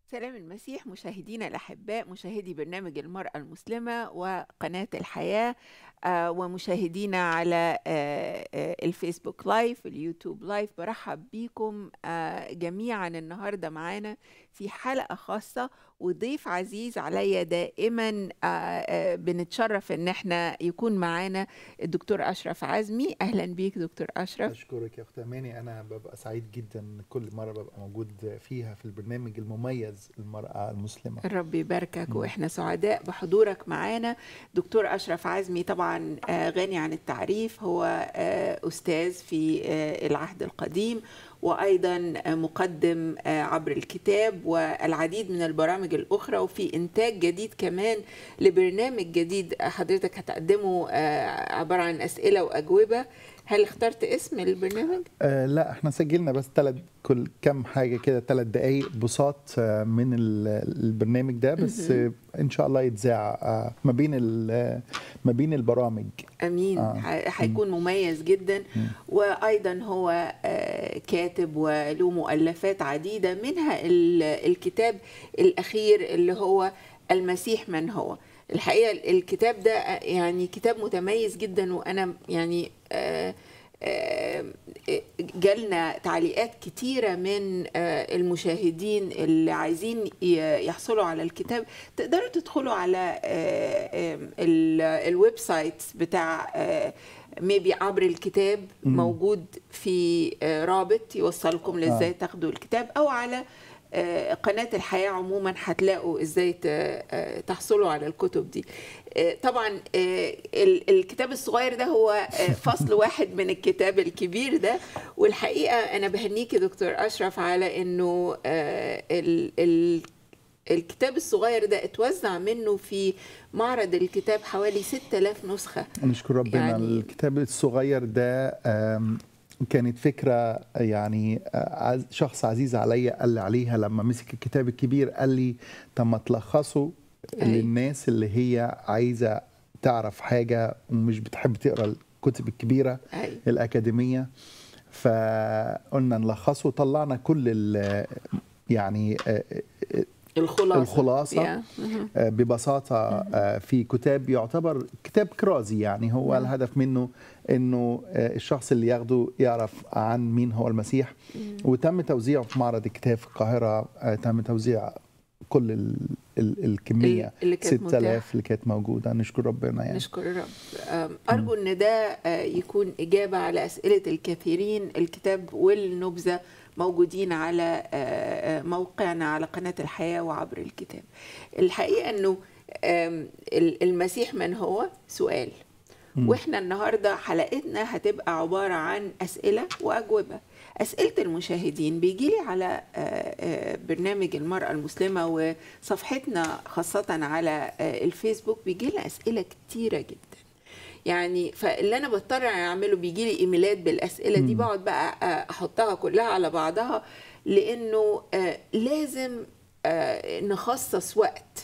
سلام المسيح مشاهدينا الأحباء مشاهدي برنامج المرأة المسلمة وقناة الحياة آه، ومشاهدينا على آه، آه، الفيسبوك لايف اليوتيوب لايف برحب بيكم آه، جميعا النهاردة معانا في حلقة خاصة وضيف عزيز عليا دائما آه، آه، بنتشرف ان احنا يكون معانا الدكتور أشرف عزمي أهلا بيك دكتور أشرف أشكرك يا أخت أماني أنا ببقى سعيد جدا كل مرة ببقى موجود فيها في البرنامج المميز المرأة المسلمة الرب يباركك مم. واحنا سعداء بحضورك معانا دكتور اشرف عزمي طبعا آه، غني عن التعريف هو آه، استاذ في آه، العهد القديم وايضا آه، مقدم آه، عبر الكتاب والعديد من البرامج الاخرى وفي انتاج جديد كمان لبرنامج جديد حضرتك هتقدمه آه، عباره عن اسئله واجوبه هل اخترت اسم البرنامج؟ آه لا احنا سجلنا بس ثلاث كل كم حاجة كده ثلاث دقايق بساط آه من ال- البرنامج ده بس مهم. آه إن شاء الله يتذاع آه ما بين ال- ما بين البرامج امين آه. ح- هيكون مميز جدا مم. وايضا هو آه، كاتب وله مؤلفات عديده منها ال- الكتاب الاخير اللي هو المسيح من هو الحقيقه الكتاب ده آه، يعني كتاب متميز جدا وانا يعني آه، آه، جالنا تعليقات كتيرة من آه، المشاهدين اللي عايزين ي- يحصلوا على الكتاب تقدروا تدخلوا على آه، آه، ال- الويب سايت بتاع ميبي عبر الكتاب مم. موجود في آه، رابط يوصلكم لازاي آه. تاخدوا الكتاب او على آه، قناة الحياة عموما هتلاقوا ازاي ت- آه، تحصلوا على الكتب دي آه، طبعا آه، ال- الكتاب الصغير ده هو آه، فصل واحد من الكتاب الكبير ده والحقيقة أنا بهنيك يا دكتور أشرف على إنه آه، ال- ال- الكتاب الصغير ده اتوزع منه في معرض الكتاب حوالي 6000 نسخة نشكر ربنا يعني- يعني الكتاب الصغير ده آم، كانت فكرة يعني آه، عز- شخص عزيز عليا قال لي عليها لما مسك الكتاب الكبير قال لي طب ما تلخصه أي. للناس اللي هي عايزة تعرف حاجة ومش بتحب تقرا الكتب الكبيرة أي. الأكاديمية فقلنا نلخصه طلعنا كل ال- يعني آه، آه، الخلاصة الخلاصة. يا. مهم. آه، ببساطة آه، في كتاب يعتبر كتاب كرازي يعني هو نعم. الهدف منه انه آه، الشخص اللي ياخده يعرف عن مين هو المسيح وتم توزيعه في معرض الكتاب في القاهرة آه، تم توزيع كل ال ال الكمية اللي كانت 6000 اللي كانت موجودة نشكر ربنا يعني نشكر الرب أم، أرجو أن ده آه، يكون إجابة على أسئلة الكثيرين الكتاب والنبذة موجودين على آه، آه، موقعنا على قناة الحياة وعبر الكتاب الحقيقة أنه آم، ال- المسيح من هو سؤال مم. واحنا النهارده حلقتنا هتبقى عباره عن اسئله واجوبه اسئله المشاهدين بيجي لي على آه، آه، برنامج المراه المسلمه وصفحتنا خاصه على آه، الفيسبوك بيجي لنا اسئله كتيره جدا يعني فاللي انا بضطر اعمله بيجي لي ايميلات بالاسئله دي مم. بقعد بقى آه، احطها كلها على بعضها لانه آه، لازم آه، نخصص وقت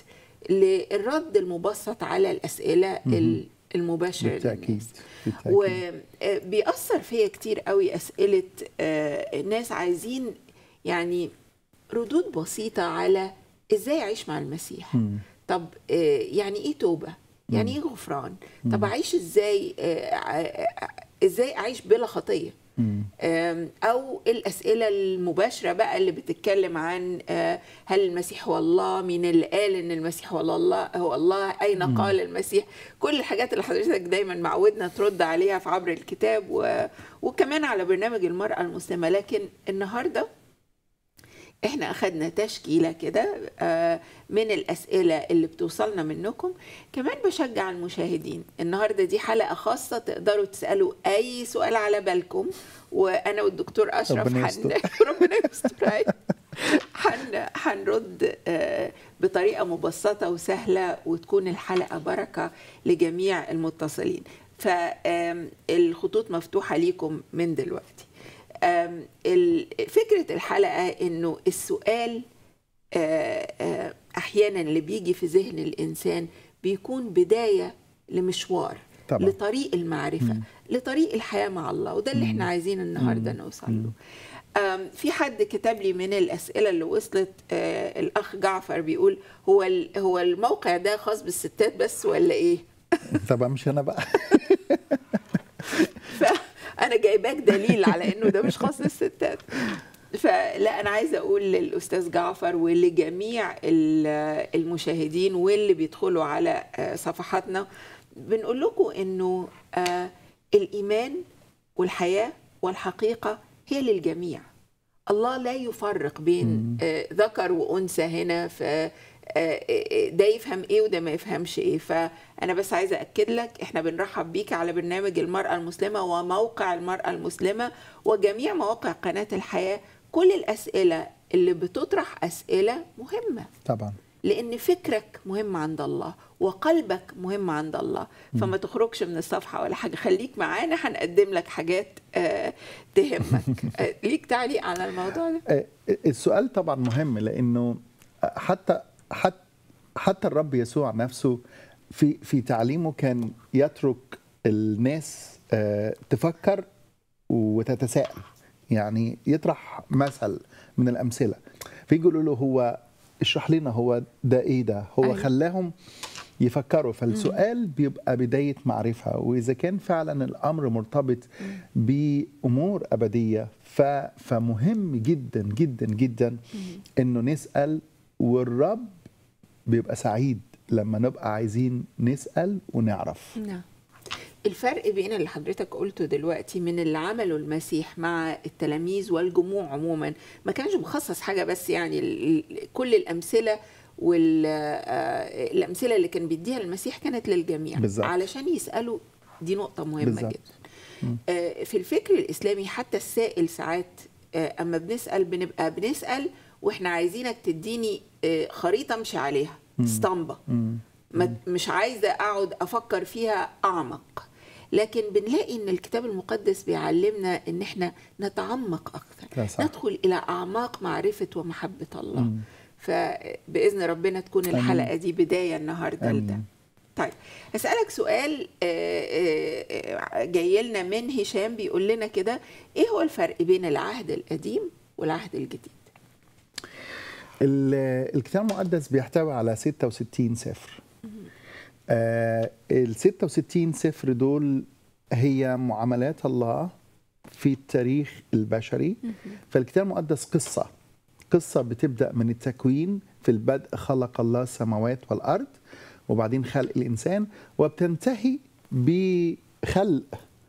للرد المبسط على الاسئله مهم. المباشره بالتأكيد للناس بالتأكيد وبيأثر فيا كتير قوي أسئلة آه، الناس عايزين يعني ردود بسيطة على إزاي أعيش مع المسيح مم. طب آه، يعني إيه توبة يعني مم. إيه غفران مم. طب أعيش إزاي آه، ع- إزاي أعيش بلا خطية مم. آم، او الاسئله المباشره بقى اللي بتتكلم عن آه، هل المسيح هو الله مين اللي قال ان المسيح هو الله هو الله اين مم. قال المسيح كل الحاجات اللي حضرتك دايما معودنا ترد عليها في عبر الكتاب و... وكمان على برنامج المراه المسلمه لكن النهارده احنا اخدنا تشكيله كده آه، من الاسئله اللي بتوصلنا منكم كمان بشجع المشاهدين النهارده دي حلقه خاصه تقدروا تسالوا اي سؤال على بالكم وانا والدكتور اشرف ربنا حن... يستر. ربنا يستر أيوة. حن... هنرد آه، بطريقه مبسطه وسهله وتكون الحلقه بركه لجميع المتصلين فالخطوط مفتوحه ليكم من دلوقتي آم، ال- فكرة الحلقة إنه السؤال آه، آه، أحيانا اللي بيجي في ذهن الإنسان بيكون بداية لمشوار طبعا لطريق المعرفة مم. لطريق الحياة مع الله وده اللي مم. احنا عايزين النهاردة مم. نوصل له أم، في حد كتب لي من الاسئله اللي وصلت آه، الاخ جعفر بيقول هو ال- هو الموقع ده خاص بالستات بس ولا ايه؟ طبعا مش انا بقى فانا جايباك دليل على انه ده مش خاص للستات فلا انا عايزه اقول للاستاذ جعفر ولجميع ال- المشاهدين واللي بيدخلوا على آه، صفحاتنا بنقول لكم انه آه، الايمان والحياه والحقيقه هي للجميع الله لا يفرق بين آه، ذكر وانثى هنا ف آه، آه، ده يفهم ايه وده ما يفهمش ايه فانا بس عايزه اكد لك احنا بنرحب بيك على برنامج المراه المسلمه وموقع المراه المسلمه وجميع مواقع قناه الحياه كل الاسئله اللي بتطرح اسئله مهمه طبعا لان فكرك مهم عند الله وقلبك مهم عند الله فما تخرجش من الصفحه ولا حاجه خليك معانا هنقدم لك حاجات آه، تهمك آه، ليك تعليق على الموضوع ده آه، السؤال طبعا مهم لانه حتى حتى حتى الرب يسوع نفسه في في تعليمه كان يترك الناس آه، تفكر وتتساءل يعني يطرح مثل من الامثله فيقولوا له هو اشرح لنا هو ده ايه ده هو أيوة. خلاهم يفكروا فالسؤال بيبقى بداية معرفة وإذا كان فعلا الأمر مرتبط بأمور أبدية ف... فمهم جدا جدا جدا إنه نسأل والرب بيبقى سعيد لما نبقى عايزين نسأل ونعرف نعم الفرق بين اللي حضرتك قلته دلوقتي من اللي عمله المسيح مع التلاميذ والجموع عموما ما كانش مخصص حاجه بس يعني ال- ال- كل الامثله والامثله اللي كان بيديها المسيح كانت للجميع بالظبط. علشان يسالوا دي نقطه مهمه بالظبط. جدا آه، في الفكر الاسلامي حتى السائل ساعات آه، اما بنسال بنبقى بنسال واحنا عايزينك تديني آه، خريطه امشي عليها اسطمبه مم. ما مش عايزه اقعد افكر فيها اعمق لكن بنلاقي ان الكتاب المقدس بيعلمنا ان احنا نتعمق ده اكثر صح. ندخل الى اعماق معرفه ومحبه الله مم. فباذن ربنا تكون آمين. الحلقه دي بدايه النهارده آمين. لده طيب اسالك سؤال آه، آه، آه، جاي لنا من هشام بيقول لنا كده ايه هو الفرق بين العهد القديم والعهد الجديد ال- الكتاب المقدس بيحتوي على 66 سفر آه ال 66 سفر دول هي معاملات الله في التاريخ البشري فالكتاب المقدس قصة قصة بتبدأ من التكوين في البدء خلق الله السماوات والأرض وبعدين خلق الإنسان وبتنتهي بخلق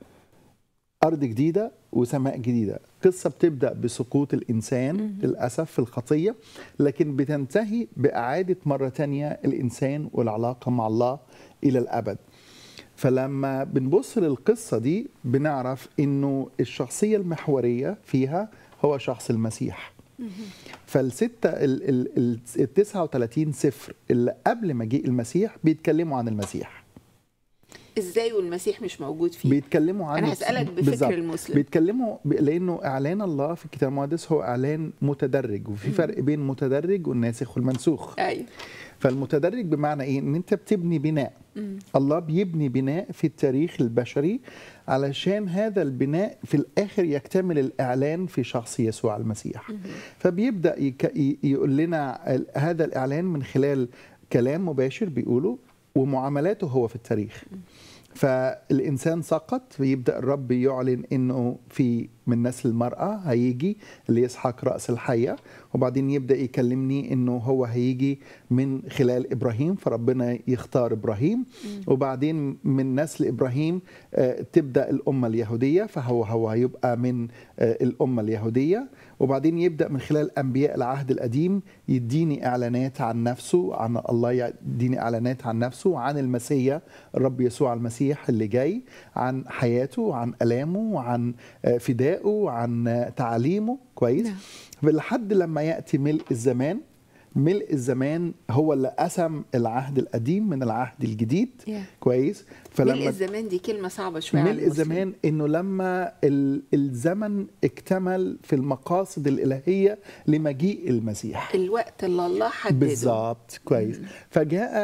أرض جديدة وسماء جديدة قصة بتبدأ بسقوط الإنسان للأسف في الخطية لكن بتنتهي بإعادة مرة تانية الإنسان والعلاقة مع الله إلى الأبد فلما بنبص للقصة دي بنعرف إنه الشخصية المحورية فيها هو شخص المسيح فالستة ال ال ال ال 39 سفر اللي قبل مجيء المسيح بيتكلموا عن المسيح ازاي والمسيح مش موجود فيه بيتكلموا عن انا هسالك بفكر بالظبط. المسلم بيتكلموا ب- لانه اعلان الله في الكتاب المقدس هو اعلان متدرج وفي فرق بين متدرج والناسخ والمنسوخ ايوه فالمتدرج بمعنى ايه ان انت بتبني بناء الله بيبني بناء في التاريخ البشري علشان هذا البناء في الاخر يكتمل الاعلان في شخص يسوع المسيح فبيبدا يك... ي- يقول لنا ال- هذا الاعلان من خلال كلام مباشر بيقوله ومعاملاته هو في التاريخ فالانسان سقط فيبدا الرب يعلن انه في من نسل المراه هيجي اللي يسحق راس الحيه وبعدين يبدا يكلمني انه هو هيجي من خلال ابراهيم فربنا يختار ابراهيم وبعدين من نسل ابراهيم آه، تبدا الامه اليهوديه فهو هو هيبقى من آه، الامه اليهوديه وبعدين يبدا من خلال انبياء العهد القديم يديني اعلانات عن نفسه عن الله يديني اعلانات عن نفسه عن المسيا الرب يسوع المسيح اللي جاي عن حياته عن الامه عن آه، فدائه عن آه، تعاليمه كويس نعم. لحد لما ياتي ملء الزمان ملء الزمان هو اللي قسم العهد القديم من العهد الجديد Yeah. كويس ملء الزمان دي كلمه صعبه شويه على ملء المسلم. الزمان انه لما ال- الزمن اكتمل في المقاصد الالهيه لمجيء المسيح الوقت اللي الله حدده بالظبط كويس فجاء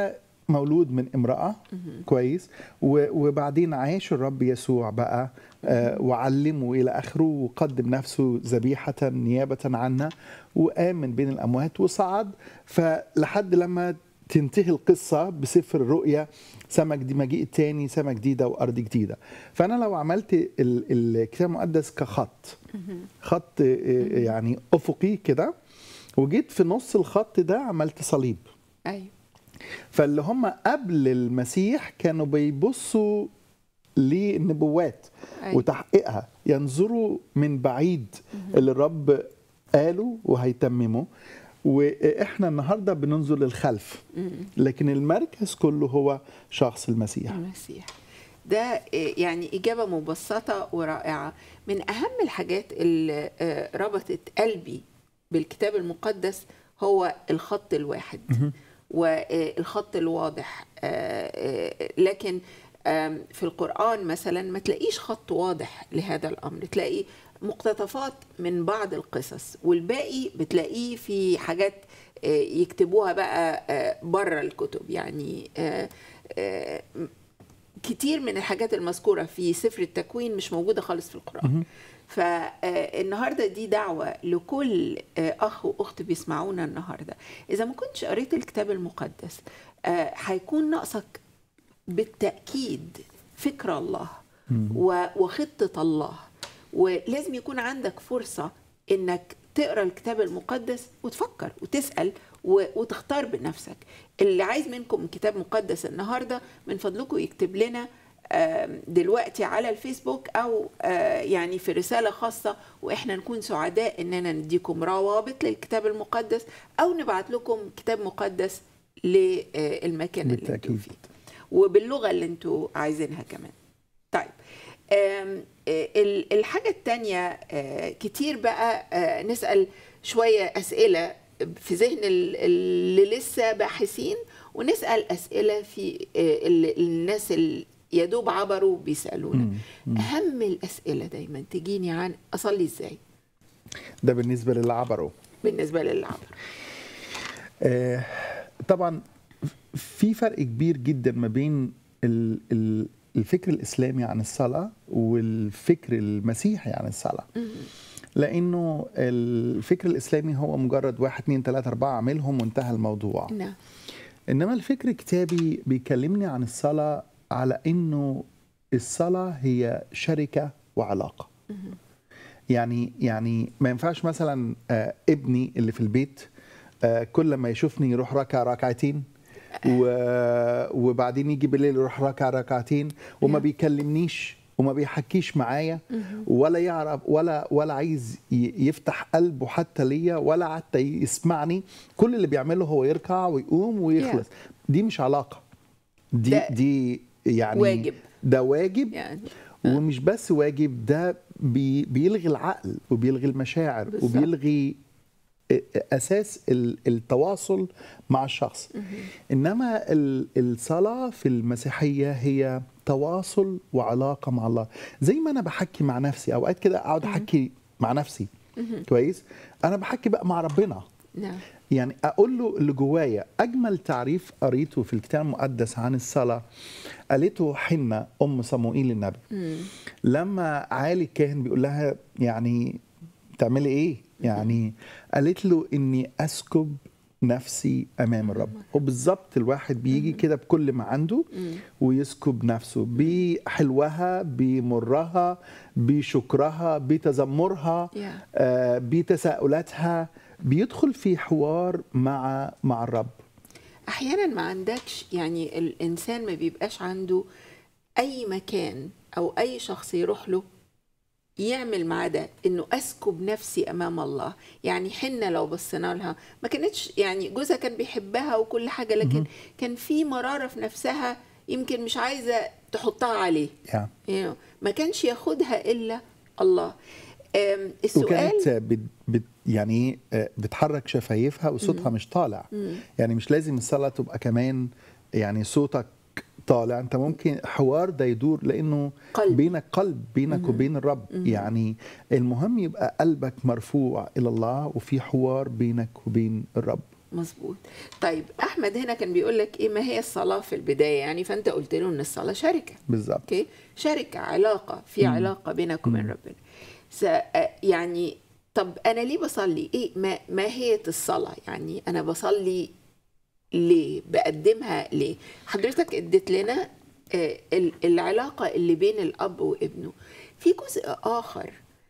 مولود من امرأة كويس و- وبعدين عاش الرب يسوع بقى آه، وعلمه إلى آخره وقدم نفسه ذبيحة نيابة عنا وقام من بين الأموات وصعد فلحد لما تنتهي القصة بسفر الرؤيا سماء جديد مجيء التاني سماء جديدة وأرض جديدة فأنا لو عملت ال- الكتاب المقدس كخط خط آه، يعني أفقي كده وجيت في نص الخط ده عملت صليب ايوه فاللي هم قبل المسيح كانوا بيبصوا للنبوات أيوة. وتحقيقها ينظروا من بعيد اللي الرب قاله وهيتممه واحنا النهارده بننظر للخلف لكن المركز كله هو شخص المسيح المسيح ده آه، يعني إجابة مبسطة ورائعة من أهم الحاجات اللي آه، ربطت قلبي بالكتاب المقدس هو الخط الواحد والخط الواضح آه، آه، لكن آم، في القرآن مثلا ما تلاقيش خط واضح لهذا الأمر تلاقي مقتطفات من بعض القصص والباقي بتلاقيه في حاجات آه، يكتبوها بقى بره الكتب يعني آه، آه، كتير من الحاجات المذكورة في سفر التكوين مش موجودة خالص في القرآن فالنهاردة دي دعوة لكل آه، أخ وأخت بيسمعونا النهاردة إذا ما كنتش قريت الكتاب المقدس آه، هيكون ناقصك بالتأكيد فكر الله و- وخطة الله ولازم يكون عندك فرصة إنك تقرا الكتاب المقدس وتفكر وتسأل و- وتختار بنفسك اللي عايز منكم كتاب مقدس النهارده من فضلكم يكتب لنا آم، دلوقتي على الفيسبوك او آه، يعني في رساله خاصه واحنا نكون سعداء اننا نديكم روابط للكتاب المقدس او نبعت لكم كتاب مقدس للمكان اللي انتوا بالتأكيد. فيه وباللغه اللي انتوا عايزينها كمان طيب آم، آه، ال- الحاجة التانية آه، كتير بقى آه، نسأل شوية أسئلة في ذهن ال- اللي لسه باحثين ونسأل أسئلة في آه، ال- الناس اللي يدوب عبروا بيسألونا أهم الأسئلة دايما تجيني عن أصلي إزاي ده بالنسبه للي عبروا بالنسبة للي عبر آه، طبعا في فرق كبير جدا ما بين ال- ال- الفكر الاسلامي عن الصلاه والفكر المسيحي عن الصلاه لانه الفكر الاسلامي هو مجرد واحد اتنين تلاته اربعه اعملهم وانتهى الموضوع نعم انما الفكر الكتابي بيكلمني عن الصلاه على انه الصلاه هي شركه وعلاقه يعني يعني ما ينفعش مثلا آه، ابني اللي في البيت آه، كل ما يشوفني يروح ركع ركعتين و- وبعدين يجي بالليل يروح ركع ركعتين وما نعم. بيكلمنيش وما بيحكيش معايا ولا يعرف ولا ولا عايز ي- يفتح قلبه حتى ليا ولا حتى يسمعني كل اللي بيعمله هو يركع ويقوم ويخلص دي مش علاقه دي ده دي يعني واجب. ده واجب يعني ومش بس واجب ده بي بيلغي العقل وبيلغي المشاعر بالظبط. وبيلغي اساس ال- التواصل مع الشخص انما ال- الصلاه في المسيحيه هي تواصل وعلاقه مع الله زي ما انا بحكي مع نفسي اوقات كده اقعد احكي مع نفسي كويس انا بحكي بقى مع ربنا نعم يعني اقول له اللي جوايا اجمل تعريف قريته في الكتاب المقدس عن الصلاه قالته حنة ام صموئيل النبي لما عالي الكاهن بيقول لها يعني تعملي ايه يعني قالت له اني اسكب نفسي امام الرب وبالظبط الواحد بيجي كده بكل ما عنده ويسكب نفسه بحلوها بمرها بشكرها بتذمرها Yeah. آه، بتساؤلاتها بيدخل في حوار مع مع الرب احيانا ما عندكش يعني الانسان ما بيبقاش عنده اي مكان او اي شخص يروح له يعمل معاه ده انه اسكب نفسي امام الله يعني حنه لو بصينا لها ما كانتش يعني جوزها كان بيحبها وكل حاجه لكن كان في مراره في نفسها يمكن مش عايزه تحطها عليه يعني يعني ما كانش ياخدها الا الله أم، السؤال وكانت بت بت يعني إيه، آه، بتحرك شفايفها وصوتها مش طالع يعني مش لازم الصلاه تبقى كمان يعني صوتك طالع انت ممكن حوار ده يدور لانه قلب. بينك قلب بينك وبين الرب يعني المهم يبقى قلبك مرفوع الى الله وفي حوار بينك وبين الرب مظبوط طيب احمد هنا كان بيقول لك ايه ما هي الصلاه في البدايه يعني فانت قلت له ان الصلاه شركه بالظبط اوكي شركه علاقه في مم. علاقه بينك وبين مم. ربنا س يعني طب انا ليه بصلي ايه ما ماهيه الصلاه يعني انا بصلي ليه بقدمها ليه حضرتك اديت لنا آه، ال- العلاقه اللي بين الاب وابنه في جزء اخر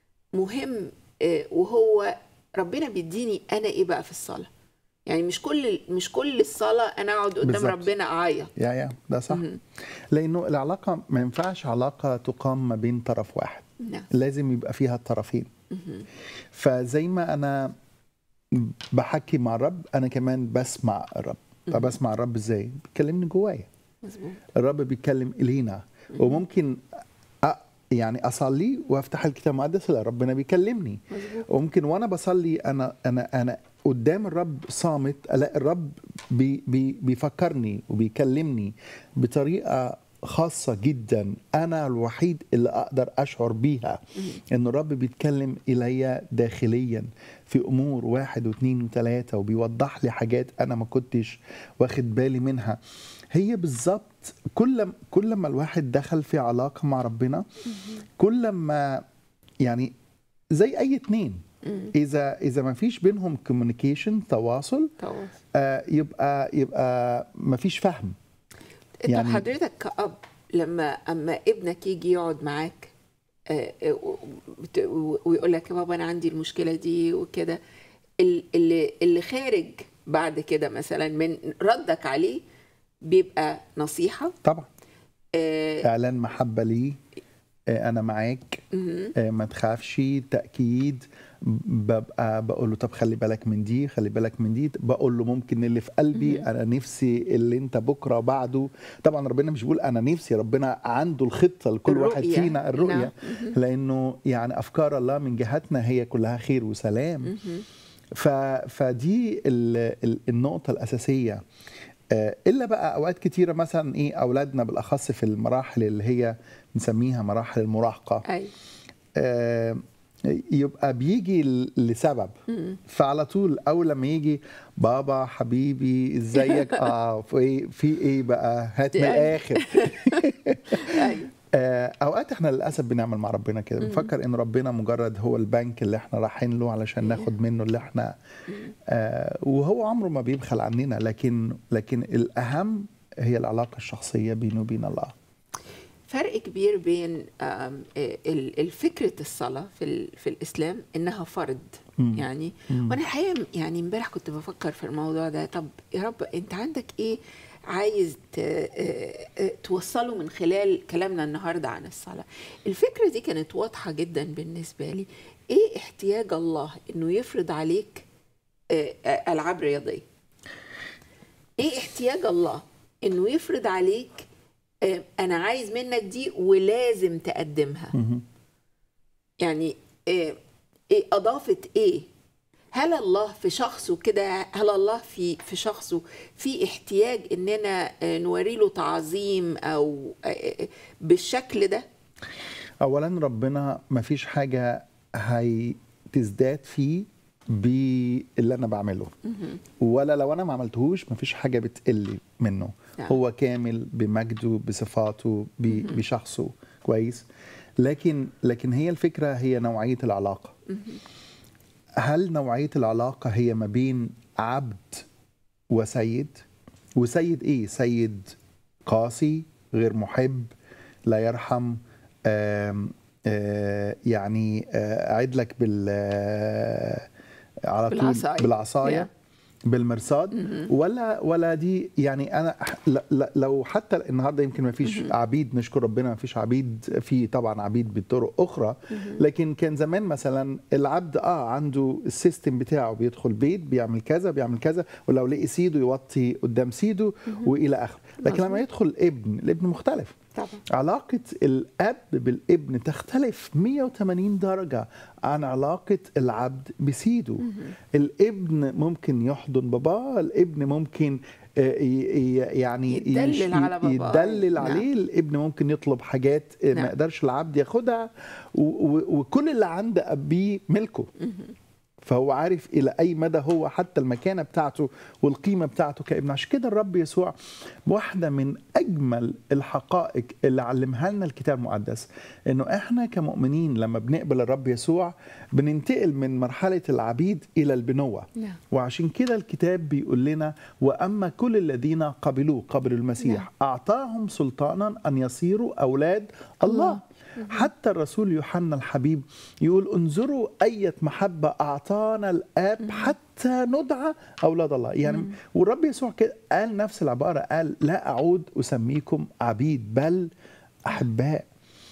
مهم آه، وهو ربنا بيديني انا ايه بقى في الصلاه يعني مش كل مش كل الصلاه انا اقعد قدام بالظبط. ربنا اعيط يا يا ده صح مهم. لانه العلاقه ما ينفعش علاقه تقام ما بين طرف واحد نعم لازم يبقى فيها الطرفين مهم. فزي ما انا بحكي مع الرب انا كمان بسمع الرب طب مهم. اسمع الرب ازاي بيكلمني جوايا مظبوط الرب بيتكلم الينا وممكن أ... يعني اصلي وافتح الكتاب المقدس لا ربنا بيكلمني مظبوط وممكن وانا بصلي انا انا انا قدام الرب صامت الاقي الرب بي بي بيفكرني وبيكلمني بطريقه خاصه جدا انا الوحيد اللي اقدر اشعر بيها ان الرب بيتكلم الي داخليا في امور واحد واثنين وثلاثه وبيوضح لي حاجات انا ما كنتش واخد بالي منها هي بالظبط كل كل ما الواحد دخل في علاقه مع ربنا كل ما يعني زي اي اتنين مم. اذا اذا ما فيش بينهم كوميونيكيشن تواصل تواصل آه يبقى يبقى ما فيش فهم يعني يعني- طب حضرتك كأب لما اما ابنك يجي يقعد معاك آه، آه، و- بت- و- ويقول لك يا بابا انا عندي المشكله دي وكده ال- اللي اللي خارج بعد كده مثلا من ردك عليه بيبقى نصيحه طبعا آه، اعلان محبه لي آه انا معاك مهم. آه ما تخافش تاكيد ببقى بقول له طب خلي بالك من دي خلي بالك من دي بقول له ممكن اللي في قلبي مهم. انا نفسي اللي انت بكره بعده طبعا ربنا مش بيقول انا نفسي ربنا عنده الخطه لكل واحد الرؤية. فينا الرؤيه نعم. مهم. لانه يعني افكار الله من جهتنا هي كلها خير وسلام مهم. ف... فدي ال... ال- النقطة الأساسية آه، إلا بقى أوقات كتيرة مثلا إيه أولادنا بالأخص في المراحل اللي هي نسميها مراحل المراهقة ايوه آه، يبقى بيجي ل- لسبب مهم. فعلى طول أول لما يجي بابا حبيبي ازيك اه في في ايه بقى هات من أيوة. الاخر ايوه آه، اوقات احنا للاسف بنعمل مع ربنا كده مم. بنفكر ان ربنا مجرد هو البنك اللي احنا رايحين له علشان أيوة. ناخد منه اللي احنا آه، وهو عمره ما بيبخل عننا لكن لكن الاهم هي العلاقه الشخصيه بينه وبين الله فرق كبير بين آم، آه، ال- الفكرة الصلاة في ال- في الإسلام إنها فرض مم. يعني مم. وأنا الحقيقة يعني امبارح كنت بفكر في الموضوع ده طب يا رب أنت عندك إيه عايز ت- آه، آه، توصله من خلال كلامنا النهاردة عن الصلاة الفكرة دي كانت واضحة جدا بالنسبة لي إيه احتياج الله إنه يفرض عليك آه، آه، ألعاب رياضية ايه احتياج الله انه يفرض عليك آه، انا عايز منك دي ولازم تقدمها مهم. يعني آه، ايه اضافت ايه هل الله في شخصه كده هل الله في في شخصه في احتياج اننا آه، نوري له تعظيم او آه، آه، بالشكل ده اولا ربنا ما فيش حاجه هتزداد فيه باللي انا بعمله مهم. ولا لو انا ما عملتهوش ما فيش حاجه بتقل منه نعم. هو كامل بمجده بصفاته ب- بشخصه كويس لكن لكن هي الفكره هي نوعيه العلاقه هل نوعيه العلاقه هي ما بين عبد وسيد وسيد ايه سيد قاسي غير محب لا يرحم آم آه يعني آه اعد لك بال آه، على طول بالعصاية. بالعصايه Yeah. بالمرصاد ولا ولا دي يعني انا ل- ل- لو حتى النهارده يمكن ما فيش عبيد نشكر ربنا ما فيش عبيد في طبعا عبيد بطرق اخرى لكن كان زمان مثلا العبد اه عنده السيستم بتاعه بيدخل بيت بيعمل كذا بيعمل كذا ولو لقي سيده يوطي قدام سيده والى اخره لكن لما مظبوط. يدخل ابن الابن مختلف طبعا علاقة الأب بالابن تختلف 180 درجة عن علاقة العبد بسيده الابن ممكن يحضن باباه الابن ممكن آه، ي- ي- يعني يتدلل يش- على باباه. يتدلل نعم. عليه الابن ممكن يطلب حاجات آه، ما نعم. يقدرش العبد ياخدها و- و- وكل اللي عند أبيه ملكه فهو عارف الى اي مدى هو حتى المكانه بتاعته والقيمه بتاعته كابن عشان كده الرب يسوع واحده من اجمل الحقائق اللي علمها لنا الكتاب المقدس انه احنا كمؤمنين لما بنقبل الرب يسوع بننتقل من مرحله العبيد الى البنوه نعم. وعشان كده الكتاب بيقول لنا واما كل الذين قبلوه قبلوا المسيح نعم. اعطاهم سلطانا ان يصيروا اولاد الله حتى الرسول يوحنا الحبيب يقول انظروا أية محبة أعطانا الآب حتى ندعى أولاد الله يعني والرب يسوع كده قال نفس العبارة قال لا أعود أسميكم عبيد بل أحباء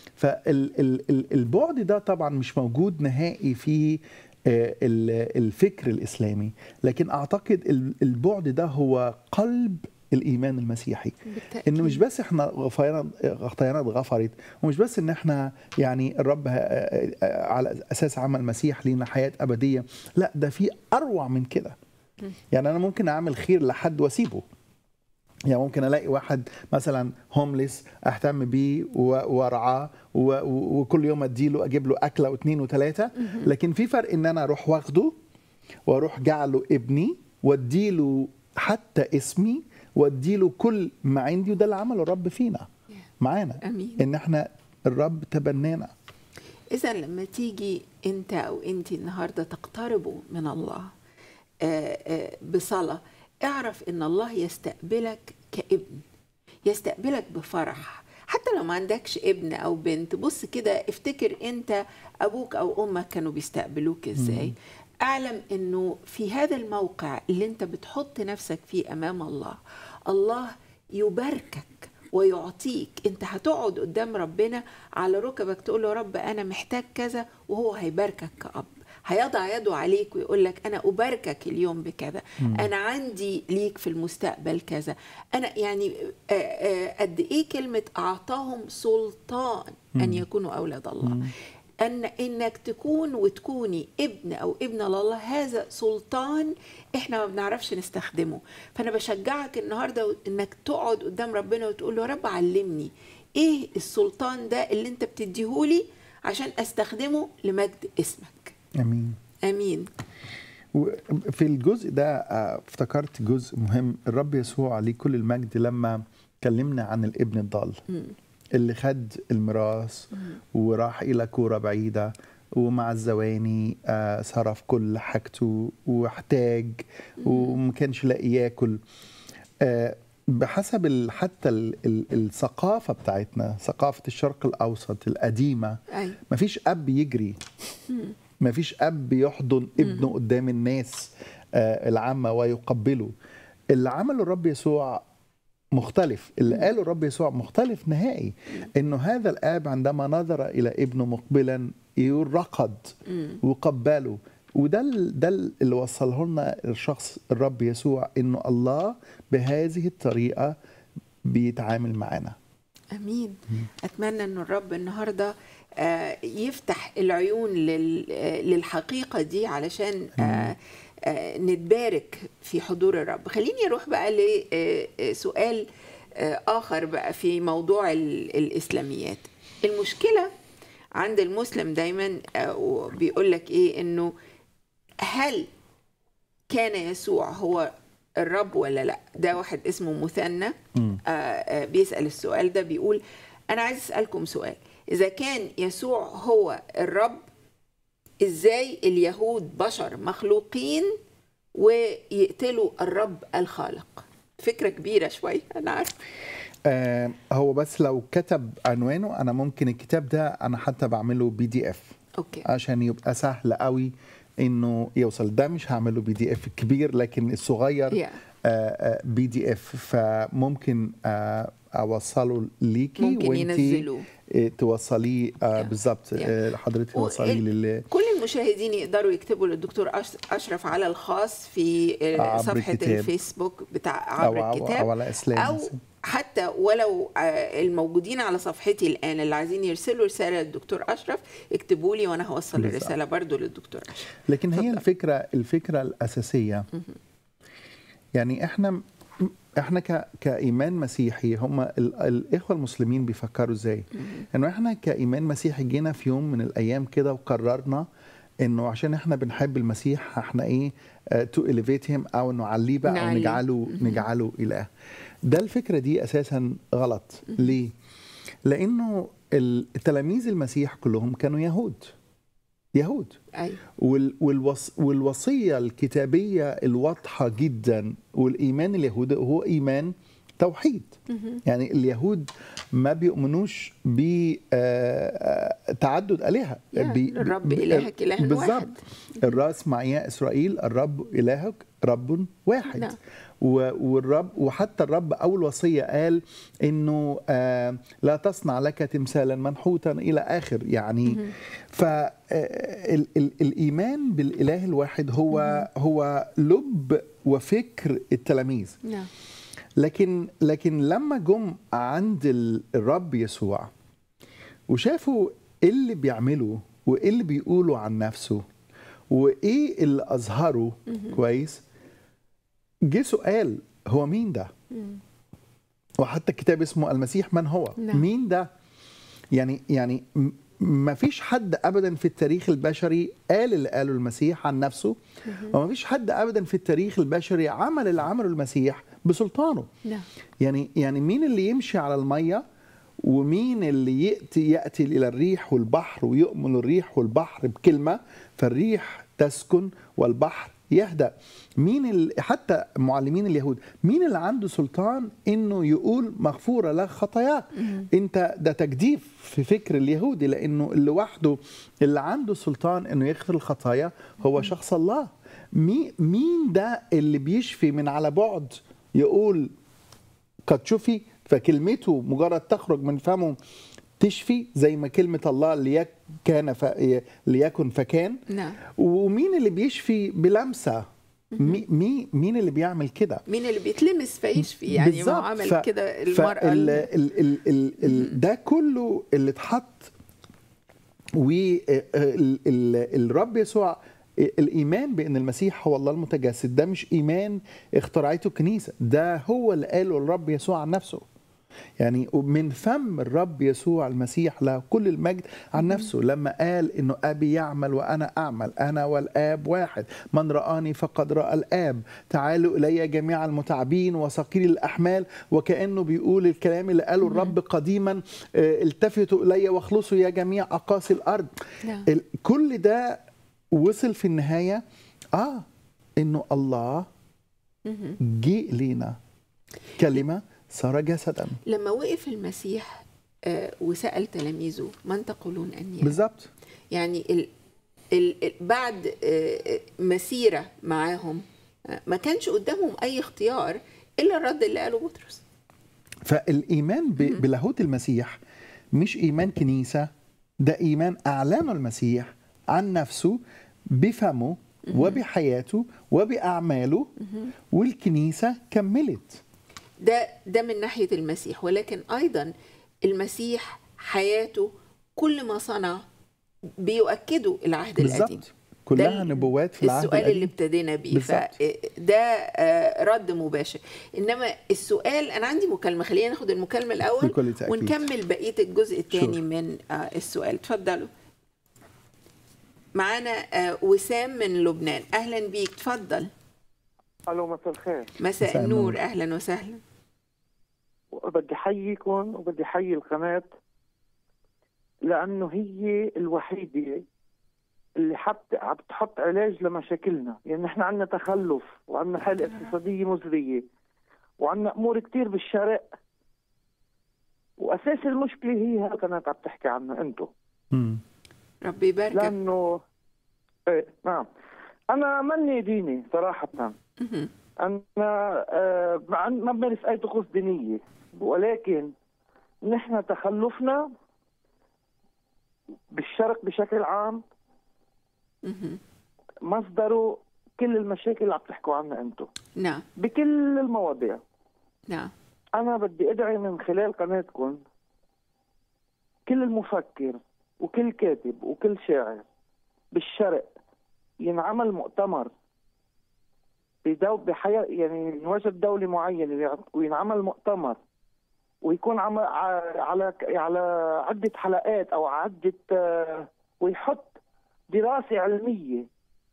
فالبعد ده طبعا مش موجود نهائي في آه، ال- الفكر الإسلامي لكن أعتقد ال- البعد ده هو قلب الإيمان المسيحي بالتأكيد. ان مش بس احنا غفينا خطايانا اتغفرت ومش بس ان احنا يعني الرب ه- على اساس عمل مسيح لينا حياه ابديه لا ده في اروع من كده يعني انا ممكن اعمل خير لحد واسيبه يعني ممكن الاقي واحد مثلا هومليس اهتم بيه و- وارعاه و- و- وكل يوم اديله اجيب له اكله واثنين وثلاثه لكن في فرق ان انا اروح واخده واروح جعله ابني واديله حتى اسمي واديله كل ما عندي وده اللي عمله الرب فينا معانا امين ان احنا الرب تبنانا إذا لما تيجي أنت أو أنت النهاردة تقتربوا من الله آه، آه، بصلاة اعرف إن الله يستقبلك كابن يستقبلك بفرح حتى لو ما عندكش ابن أو بنت بص كده افتكر أنت أبوك أو أمك كانوا بيستقبلوك إزاي اعلم انه في هذا الموقع اللي انت بتحط نفسك فيه امام الله الله يباركك ويعطيك انت هتقعد قدام ربنا على ركبك تقول له يا رب انا محتاج كذا وهو هيباركك كأب هيضع يده عليك ويقول لك انا اباركك اليوم بكذا انا عندي ليك في المستقبل كذا انا يعني آه، آه، قد ايه كلمه اعطاهم سلطان ان يكونوا اولاد الله ان انك تكون وتكوني ابن او ابنه لله هذا سلطان احنا ما بنعرفش نستخدمه فانا بشجعك النهارده انك تقعد قدام ربنا وتقول له يا رب علمني ايه السلطان ده اللي انت بتديهولي عشان استخدمه لمجد اسمك امين امين وفي الجزء ده آه، افتكرت جزء مهم الرب يسوع عليه كل المجد لما كلمنا عن الابن الضال اللي خد الميراث وراح الى كوره بعيده ومع الزواني آه، صرف كل حاجته واحتاج وما كانش لاقي ياكل آه، بحسب ال- حتى ال- ال- الثقافه بتاعتنا ثقافه الشرق الاوسط القديمه ايوه مفيش اب يجري مفيش اب يحضن ابنه قدام الناس آه، العامه ويقبله اللي عمله الرب يسوع مختلف اللي قاله الرب يسوع مختلف نهائي انه هذا الاب عندما نظر الى ابنه مقبلا يقول رقد وقبله وده ال- ده اللي وصله لنا الشخص الرب يسوع انه الله بهذه الطريقه بيتعامل معنا امين اتمنى ان الرب النهارده آه، يفتح العيون لل- آه، للحقيقه دي علشان آه، آه، نتبارك في حضور الرب خليني اروح بقى لسؤال اخر بقى في موضوع ال- الاسلاميات المشكله عند المسلم دايما آه، بيقول لك ايه انه هل كان يسوع هو الرب ولا لا ده واحد اسمه مثنى آه، آه، بيسأل السؤال ده بيقول أنا عايز أسألكم سؤال إذا كان يسوع هو الرب إزاي اليهود بشر مخلوقين ويقتلوا الرب الخالق فكرة كبيرة شوية أنا عارف آه هو بس لو كتب عنوانه انا ممكن الكتاب ده انا حتى بعمله بي دي اف أوكي عشان يبقى سهل قوي انه يوصل ده مش هعمله بي دي اف كبير لكن الصغير Yeah. بي دي اف فممكن آه اوصله ليكي ممكن وانتي ينزلوه. آه، توصليه آه Yeah. بالظبط Yeah. آه حضرتك توصليه وال- لل كل المشاهدين يقدروا يكتبوا للدكتور أش- أشرف على الخاص في آه، عبر صفحة الكتاب. الفيسبوك بتاع أو- عبر أو- الكتاب أو على إسلام أو مثلاً. حتى ولو آه، الموجودين على صفحتي الآن اللي عايزين يرسلوا رسالة للدكتور أشرف اكتبوا لي وأنا هوصل بالظبط. الرسالة برضو للدكتور أشرف لكن هي اتفضل. الفكره الفكره الاساسيه يعني احنا احنا ك... كايمان مسيحي هم ال... الاخوه المسلمين بيفكروا ازاي انه احنا كايمان مسيحي جينا في يوم من الايام كده وقررنا انه عشان احنا بنحب المسيح احنا ايه تو اليفيت هيم او نعليه بقى او نعليه. نجعله نجعله اله ده الفكره دي اساسا غلط ليه لانه التلاميذ المسيح كلهم كانوا يهود يهود ايوه وال والوص والوصيه الكتابيه الواضحه جدا والايمان اليهودي هو ايمان توحيد يعني اليهود ما بيؤمنوش بتعدد الهه يا بي- الرب بي- إلهك إله بالظبط واحد. الراس مع يا اسرائيل الرب الهك رب واحد نعم. و- والرب وحتى الرب اول وصيه قال انه آه لا تصنع لك تمثالا منحوتا الى اخر يعني فالايمان بالاله الواحد هو هو لب وفكر التلاميذ نعم لكن لكن لما جم عند ال- الرب يسوع وشافوا ايه اللي بيعمله وايه اللي بيقولوا عن نفسه وايه اللي اظهره كويس جه سؤال هو مين ده وحتى الكتاب اسمه المسيح من هو نعم. مين ده يعني يعني م- ما فيش حد ابدا في التاريخ البشري قال اللي قاله المسيح عن نفسه وما فيش حد ابدا في التاريخ البشري عمل اللي عمله المسيح بسلطانه نعم يعني يعني مين اللي يمشي على الميه ومين اللي ياتي ياتي الى الريح والبحر ويؤمن الريح والبحر بكلمه فالريح تسكن والبحر يهدأ مين اللي حتى معلمين اليهود مين اللي عنده سلطان انه يقول مغفوره لك خطاياك انت ده تجديف في فكر اليهودي لانه اللي وحده اللي عنده سلطان انه يغفر الخطايا هو شخص الله مي مين ده اللي بيشفي من على بعد يقول قد شفي فكلمته مجرد تخرج من فمه تشفي زي ما كلمة الله ليك كان ف... ليكن فكان نعم ومين اللي بيشفي بلمسة مي... مي... مين اللي بيعمل كده مين اللي بيتلمس فيشفي يعني ما هو بالظبط. عمل ف- كده المرأة فال... ال- ال... ال... ال... ال... ده كله اللي اتحط والرب يسوع الايمان بان المسيح هو الله المتجسد ده مش ايمان اخترعته الكنيسه ده هو اللي قاله الرب يسوع عن نفسه يعني من فم الرب يسوع المسيح له كل المجد عن نفسه لما قال انه ابي يعمل وانا اعمل انا والاب واحد من رآني فقد رأى الاب تعالوا الي جميع المتعبين وثقيل الاحمال وكانه بيقول الكلام اللي قاله الرب قديما آه، التفتوا الي واخلصوا يا جميع اقاصي الارض نعم. ال- كل ده وصل في النهايه اه انه الله جه لينا كلمه صار جسدا لما وقف المسيح آه، وسأل تلاميذه من تقولون أني أنا؟ بالظبط يعني ال ال ال بعد آه، مسيرة معاهم آه، ما كانش قدامهم أي اختيار إلا الرد اللي قاله بطرس فالايمان ب- بلاهوت المسيح مش ايمان كنيسه ده ايمان اعلنه المسيح عن نفسه بفمه وبحياته وباعماله والكنيسه كملت ده ده من ناحية المسيح ولكن أيضا المسيح حياته كل ما صنع بيؤكدوا العهد القديم بالظبط كلها ده ال- نبوات في العهد السؤال اللي القديم ابتدينا بيه بالظبط. فده آه، رد مباشر انما السؤال انا عندي مكالمه خلينا ناخد المكالمه الاول بكل تأكيد. ونكمل بقيه الجزء الثاني Sure. من آه، السؤال اتفضلوا معانا آه، وسام من لبنان اهلا بيك اتفضل الو مساء الخير مساء مساء النور النور. اهلا وسهلا بدي احييكم وبدي احيي القناه لانه هي الوحيده اللي حط عم بتحط علاج لمشاكلنا يعني نحن عندنا تخلف وعندنا حاله اقتصاديه مزريه وعندنا امور كتير بالشرق واساس المشكله هي هالقناه عم تحكي عنها انتم مم. ربي يباركك لانه ايه نعم انا ماني ديني صراحه مهم. انا آه، مع- ما بمارس اي طقوس دينيه ولكن نحن تخلفنا بالشرق بشكل عام مهم. مصدره كل المشاكل اللي عم تحكوا عنها انتم نعم بكل المواضيع نعم انا بدي ادعي من خلال قناتكم كل المفكر وكل كاتب وكل شاعر بالشرق ينعمل مؤتمر بدو بحياة يعني نوجد دولة معينة وينعمل مؤتمر ويكون عم ع- على على عدة حلقات أو عدة آه، ويحط دراسه علميه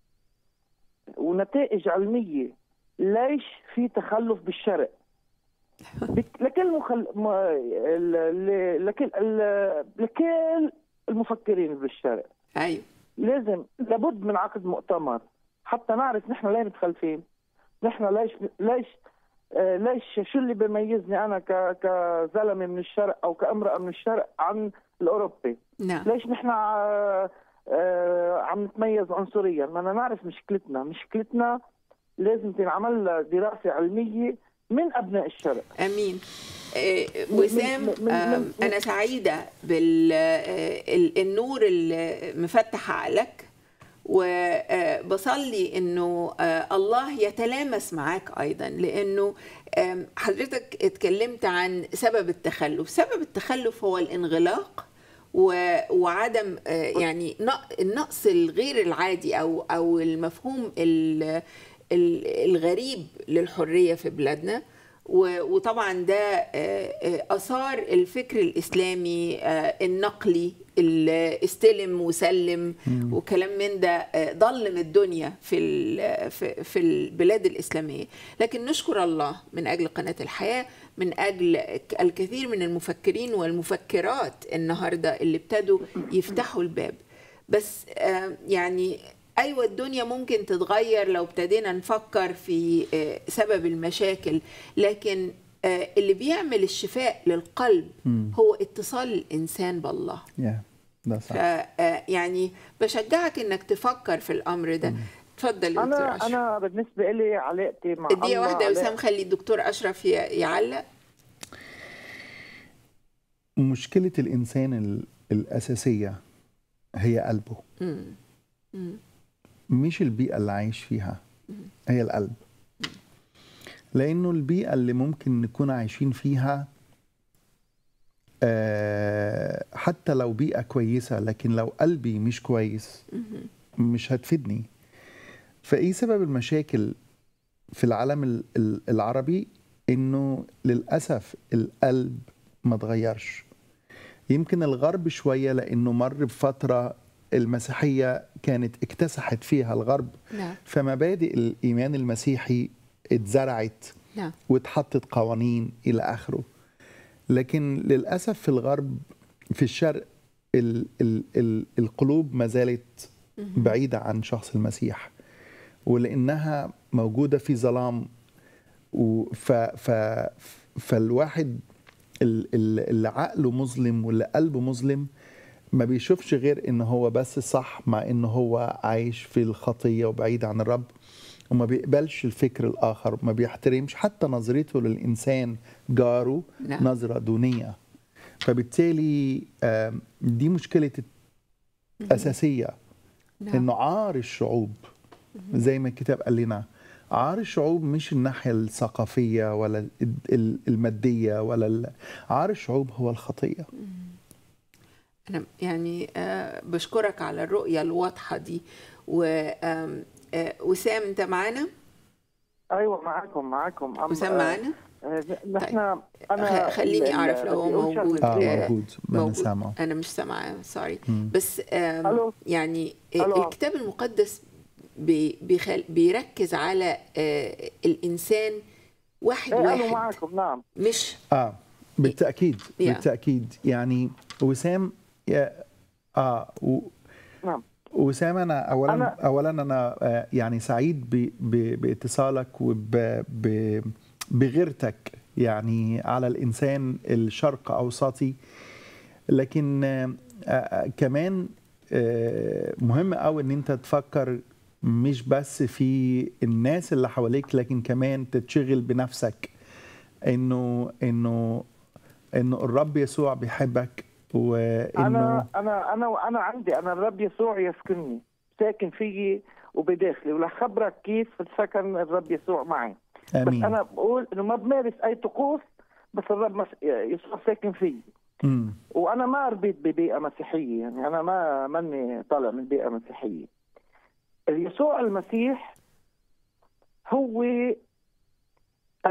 ونتائج علميه ليش في تخلف بالشرق بك- لكل مخل... م... ال... ال- لكل ال... لكل المفكرين بالشرق ايوه لازم لابد من عقد مؤتمر حتى نعرف نحن ليه متخلفين نحن ليش ليش آه، ليش شو اللي بيميزني انا ك... كزلمه من الشرق او كامراه من الشرق عن الاوروبي نعم ليش نحن آه، آه، عم نتميز عنصريا ما أنا نعرف مشكلتنا مشكلتنا لازم تنعمل لها دراسه علميه من ابناء الشرق امين آه، من- وسام من- من- آه، من- انا سعيده بالنور اللي مفتح عقلك وبصلي انه آه، الله يتلامس معاك ايضا لانه آم، حضرتك اتكلمت عن سبب التخلف سبب التخلف هو الانغلاق و- وعدم آه، يعني نق- النقص الغير العادي او او المفهوم ال- ال- الغريب للحريه في بلادنا و- وطبعا ده آه، آه، اثار الفكر الاسلامي آه، النقلي اللي استلم وسلم وكلام من ده آه، ضلم الدنيا في ال- في في البلاد الاسلاميه لكن نشكر الله من اجل قناه الحياه من اجل الكثير من المفكرين والمفكرات النهارده اللي ابتدوا يفتحوا الباب بس آه، يعني ايوه الدنيا ممكن تتغير لو ابتدينا نفكر في آه، سبب المشاكل لكن آه، اللي بيعمل الشفاء للقلب هو اتصال الانسان بالله يا ده ف صح آه، يعني بشجعك انك تفكر في الامر ده اتفضل يا دكتور انا اشرف انا بالنسبه لي علاقتي مع دقيقه الله واحده يا علاقة- وسام خلي الدكتور اشرف ي- يعلق مشكلة الإنسان ال- الأساسية هي قلبه مم. مم. مش البيئة اللي عايش فيها هي القلب لأنه البيئة اللي ممكن نكون عايشين فيها آه، حتى لو بيئة كويسة لكن لو قلبي مش كويس مش هتفيدني فإيه سبب المشاكل في العالم ال- ال- العربي إنه للأسف القلب ما اتغيرش يمكن الغرب شوية لأنه مر بفترة المسيحية كانت اكتسحت فيها الغرب نعم فمبادئ الإيمان المسيحي اتزرعت نعم واتحطت قوانين إلى آخره لكن للأسف في الغرب في الشرق ال ال ال القلوب ما زالت بعيدة عن شخص المسيح ولأنها موجودة في ظلام و- ف ف فالواحد ال- ال- اللي عقله مظلم واللي قلبه مظلم ما بيشوفش غير ان هو بس صح مع ان هو عايش في الخطيه وبعيد عن الرب وما بيقبلش الفكر الاخر ما بيحترمش حتى نظرته للانسان جاره نعم. نظره دونيه فبالتالي آم، دي مشكله اساسيه نعم انه عار الشعوب زي ما الكتاب قال لنا عار الشعوب مش الناحيه الثقافيه ولا ال- ال- الماديه ولا ال- عار الشعوب هو الخطيه أنا يعني آه، بشكرك على الرؤية الواضحة دي و آم، آه، وسام أنت معانا؟ ايوه معاكم معاكم عم- وسام معانا؟ آه، نحن انا خ- خليني ال- أعرف لو هو بدي أقول موجود. اه شغلتين. آه، موجود ما موجود. سامعه أنا مش سامعة سوري مم. بس آم، ألو. يعني ألو. الكتاب المقدس بي- بيخل بيركز على آه، الإنسان واحد ايه انا واحد معكم نعم مش اه بالتاكيد يا. بالتاكيد يعني وسام يا اه و نعم وسام انا اولا أنا أنا- اولا انا آه، يعني سعيد ب ب باتصالك وب ب بغيرتك يعني على الانسان الشرق اوسطي لكن آه، آه، كمان آه، مهم قوي ان انت تفكر مش بس في الناس اللي حواليك لكن كمان تتشغل بنفسك انه انه انه الرب يسوع بيحبك وانه انا انا انا انا عندي انا الرب يسوع يسكنني ساكن فيي وبداخلي ولح خبرك كيف سكن الرب يسوع معي امين بس انا بقول انه ما بمارس اي طقوس بس الرب مس... يسوع ساكن فيي مم. وانا ما ربيت ببيئه مسيحيه يعني انا ما ماني طالع من بيئه مسيحيه يسوع المسيح هو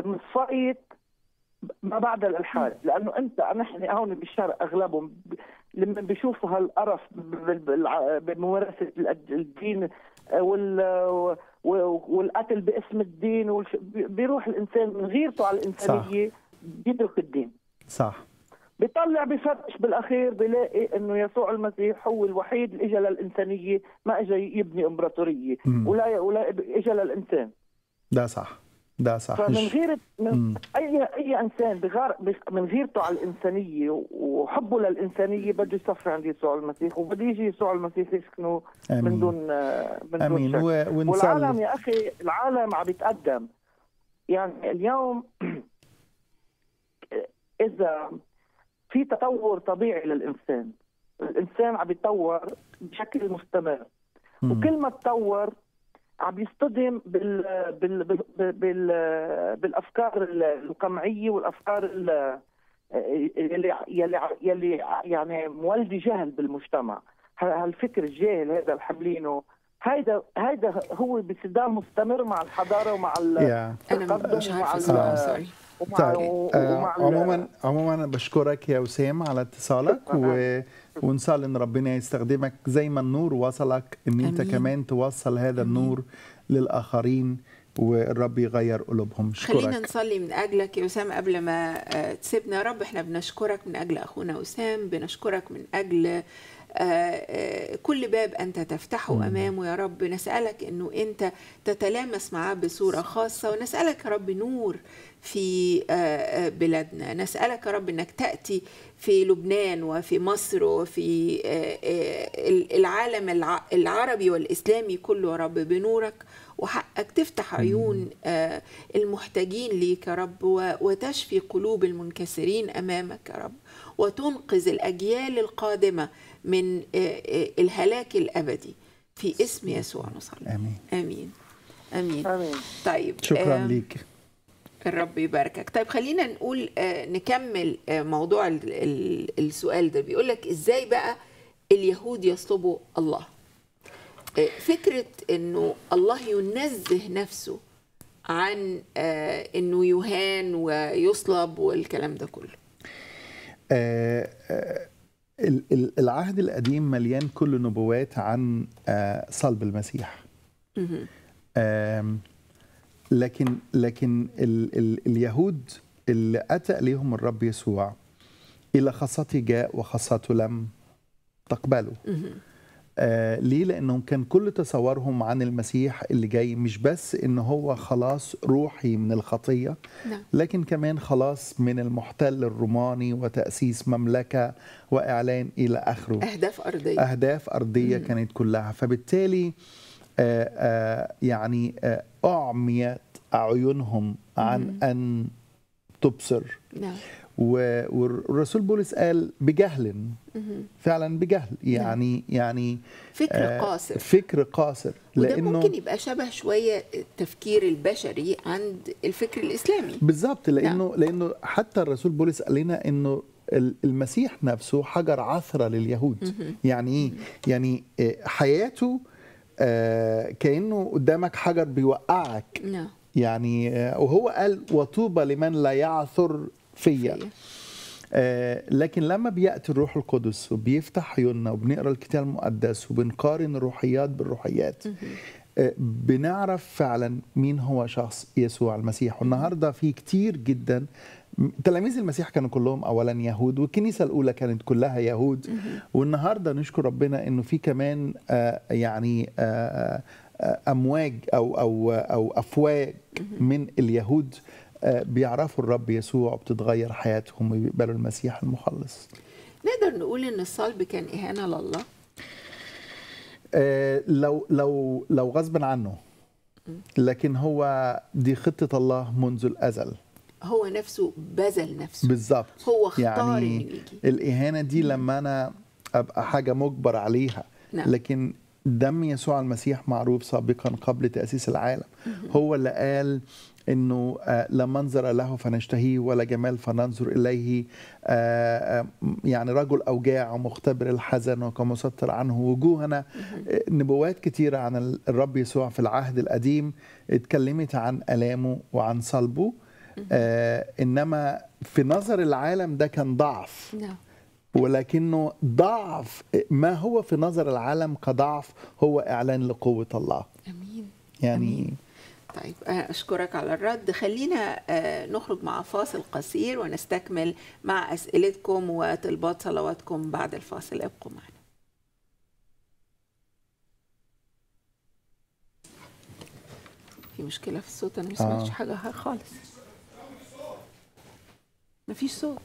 المصفية ما بعد الالحاد لانه انت نحن هون بالشرق اغلبهم ب- لما بيشوفوا هالقرف بال- بالع- بممارسه الأد- الدين آه، وال و- والقتل باسم الدين والش- بي- بيروح الانسان من غيرته على الانسانيه بيترك الدين صح بيطلع بفتش بالاخير بيلاقي انه يسوع المسيح هو الوحيد اللي اجى للانسانيه ما اجى يبني امبراطوريه مم. ولا ولا اجى للانسان ده صح ده صح فمن مش- غير من مم. اي اي انسان بغار بغ- من غيرته على الانسانيه وحبه للانسانيه بده يصفي عند يسوع المسيح وبده يجي يسوع المسيح يسكنه من امين دون آه، من امين دون شك و- والعالم ونصلي يا اخي العالم عم يتقدم يعني اليوم اذا في تطور طبيعي للانسان الانسان عم يتطور بشكل مستمر مم. وكل ما تطور عم يصطدم بال بال بال بال بالافكار القمعيه والافكار ال- يلي يلي يلي يعني مولده جهل بالمجتمع ه- هالفكر الجاهل هذا اللي حاملينه هيدا هيدا هو بصدام مستمر مع الحضاره ومع ال- يا انا التقدم مش ومع عارفه ال- اسمها سوري ومع طيب آه، ومع ال- عموما عموما انا بشكرك يا وسام على اتصالك و... ونصلي ان ربنا يستخدمك زي ما النور وصلك ان انت آمين. كمان توصل هذا النور للاخرين والرب يغير قلوبهم خلينا اشكرك نصلي من اجلك يا وسام قبل ما آه، تسيبنا يا رب احنا بنشكرك من اجل اخونا وسام بنشكرك من اجل آه، آه، كل باب انت تفتحه امامه يا رب نسالك انه انت تتلامس معاه بصوره خاصه ونسالك يا رب نور في آه، آه، بلادنا نسالك يا رب انك تاتي في لبنان وفي مصر وفي آه، آه، العالم الع- العربي والاسلامي كله يا رب بنورك وحقك تفتح عيون آه، المحتاجين ليك يا رب و- وتشفي قلوب المنكسرين امامك يا رب وتنقذ الاجيال القادمه من آه، آه، الهلاك الابدي في اسم يسوع نصلي امين امين امين امين طيب شكرا آم، ليك الرب يباركك طيب خلينا نقول آه، نكمل آه، موضوع ال- ال- السؤال ده بيقول لك ازاي بقى اليهود يصلبوا الله آه، فكرة انه الله ينزه نفسه عن آه، انه يهان ويصلب والكلام ده كله آه، آه، ال- ال- العهد القديم مليان كل نبوات عن آه، صلب المسيح مهم. آم، لكن لكن ال ال اليهود اللي اتى اليهم الرب يسوع الى خاصته جاء وخاصته لم تقبله مهم. آه ليه لانهم كان كل تصورهم عن المسيح اللي جاي مش بس ان هو خلاص روحي من الخطيه نعم لكن كمان خلاص من المحتل الروماني وتاسيس مملكه واعلان الى اخره اهداف ارضيه اهداف ارضيه مم. كانت كلها فبالتالي آه، آه، يعني آه، اعميت اعينهم عن مم. ان تبصر نعم و- والرسول بولس قال بجهل مهم. فعلا بجهل يعني يعني فكر آه، قاصر فكر قاصر وده لانه ممكن يبقى شبه شويه التفكير البشري عند الفكر الاسلامي بالظبط لانه لانه حتى الرسول بولس قال لنا انه ال- المسيح نفسه حجر عثرة لليهود مهم. يعني ايه يعني آه، حياته آه، كانه قدامك حجر بيوقعك نعم يعني آه، وهو قال وطوبى لمن لا يعثر فيا فيا. آه، لكن لما بياتي الروح القدس وبيفتح عيوننا وبنقرا الكتاب المقدس وبنقارن الروحيات بالروحيات آه، بنعرف فعلا مين هو شخص يسوع المسيح والنهارده في كتير جدا م- تلاميذ المسيح كانوا كلهم اولا يهود والكنيسه الاولى كانت كلها يهود والنهارده نشكر ربنا انه في كمان آه، يعني آه، آه، امواج او او او افواج من اليهود آه، بيعرفوا الرب يسوع وبتتغير حياتهم وبيقبلوا المسيح المخلص نقدر نقول ان الصلب كان اهانه لله آه، لو لو لو غصبا عنه لكن هو دي خطة الله منذ الأزل هو نفسه بذل نفسه بالظبط هو اختار انه يعني يجي الإهانة دي لما أنا أبقى حاجة مجبر عليها نعم. لكن دم يسوع المسيح معروف سابقا قبل تأسيس العالم هو اللي قال انه آه، لا منظر له فنشتهيه ولا جمال فننظر اليه آه، آه، يعني رجل اوجاع ومختبر الحزن وكمستر عنه وجوهنا آه، نبوات كتيره عن ال- الرب يسوع في العهد القديم اتكلمت عن الامه وعن صلبه آه انما في نظر العالم ده كان ضعف نعم ولكنه ضعف ما هو في نظر العالم كضعف هو اعلان لقوه الله امين يعني طيب آه، أشكرك على الرد خلينا آه، نخرج مع فاصل قصير ونستكمل مع أسئلتكم وطلبات صلواتكم بعد الفاصل ابقوا معنا في مشكلة في الصوت أنا ما سمعتش آه. حاجة خالص مفيش صوت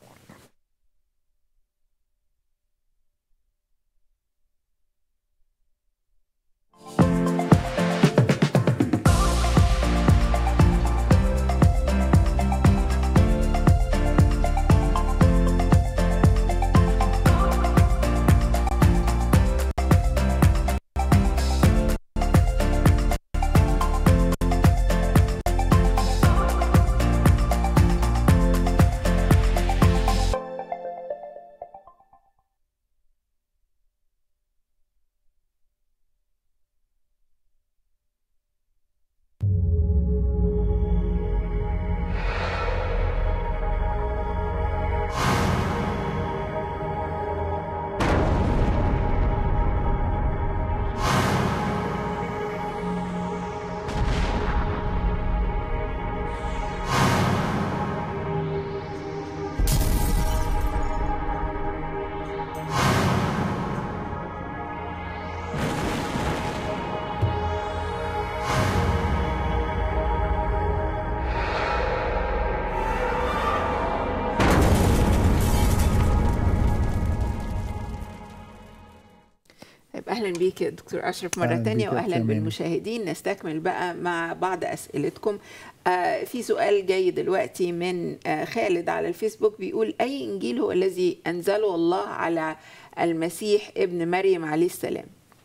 طيب اهلا بيك يا دكتور اشرف مره أهلاً تانية بيك يا واهلا أختي أماني. بالمشاهدين نستكمل بقى مع بعض اسئلتكم آه في سؤال جاي دلوقتي من آه خالد على الفيسبوك بيقول اي انجيل هو الذي انزله الله على المسيح ابن مريم عليه السلام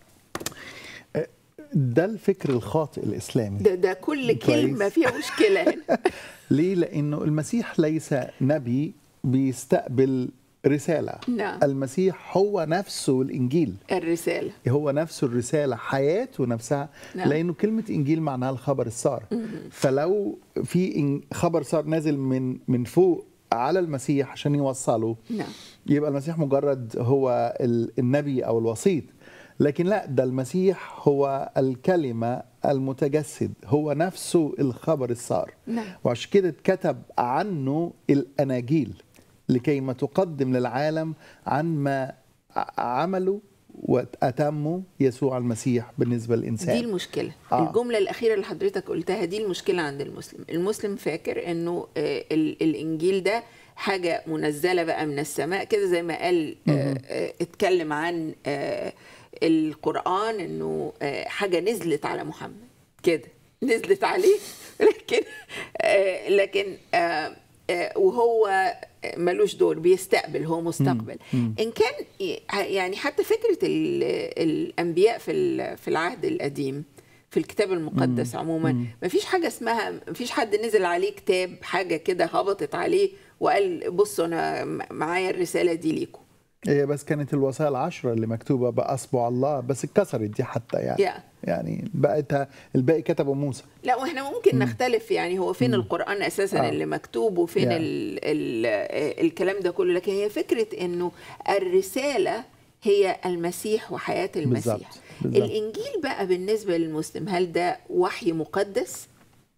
ده الفكر الخاطئ الاسلامي ده ده كل كويس. كلمه فيها مشكله هنا ليه لانه المسيح ليس نبي بيستقبل رساله نعم. المسيح هو نفسه الانجيل الرساله هو نفسه الرسالة حياته نفسها نعم. لأنه كلمة إنجيل معناها الخبر السار فلو في إن- خبر سار نازل من من فوق على المسيح عشان يوصله نعم يبقى المسيح مجرد هو ال- النبي أو الوسيط لكن لا ده المسيح هو الكلمة المتجسد هو نفسه الخبر السار نعم. وعشان كده اتكتب عنه الأناجيل لكي ما تقدم للعالم عن ما ع- عمله وأتمه يسوع المسيح بالنسبة دي للإنسان المشكلة آه. آه. الجملة الأخيرة اللي حضرتك قلتها دي المشكلة عند المسلم المسلم فاكر أنه آه، ال- الإنجيل ده حاجة منزلة بقى من السماء كده زي ما قال آه، آه، اتكلم عن آه، القرآن أنه آه، حاجة نزلت على محمد كده نزلت عليه لكن آه، لكن آه، آه، وهو ملوش دور بيستقبل هو مستقبل ان كان يعني حتى فكره ال- الانبياء في ال- في العهد القديم في الكتاب المقدس عموما ما فيش حاجه اسمها ما فيش حد نزل عليه كتاب حاجه كده هبطت عليه وقال بصوا انا م- معايا الرساله دي ليكم هي بس كانت الوصايا العشرة اللي مكتوبة بأصبع الله بس اتكسرت دي حتى يعني يا. يعني بقت الباقي كتبه موسى لا واحنا ممكن نختلف يعني هو فين القرآن اساسا آه. اللي مكتوب وفين يعني. ال ال الكلام ده كله لكن هي فكرة انه الرسالة هي المسيح وحياة المسيح بالظبط، بالظبط. الانجيل بقى بالنسبة للمسلم هل ده وحي مقدس؟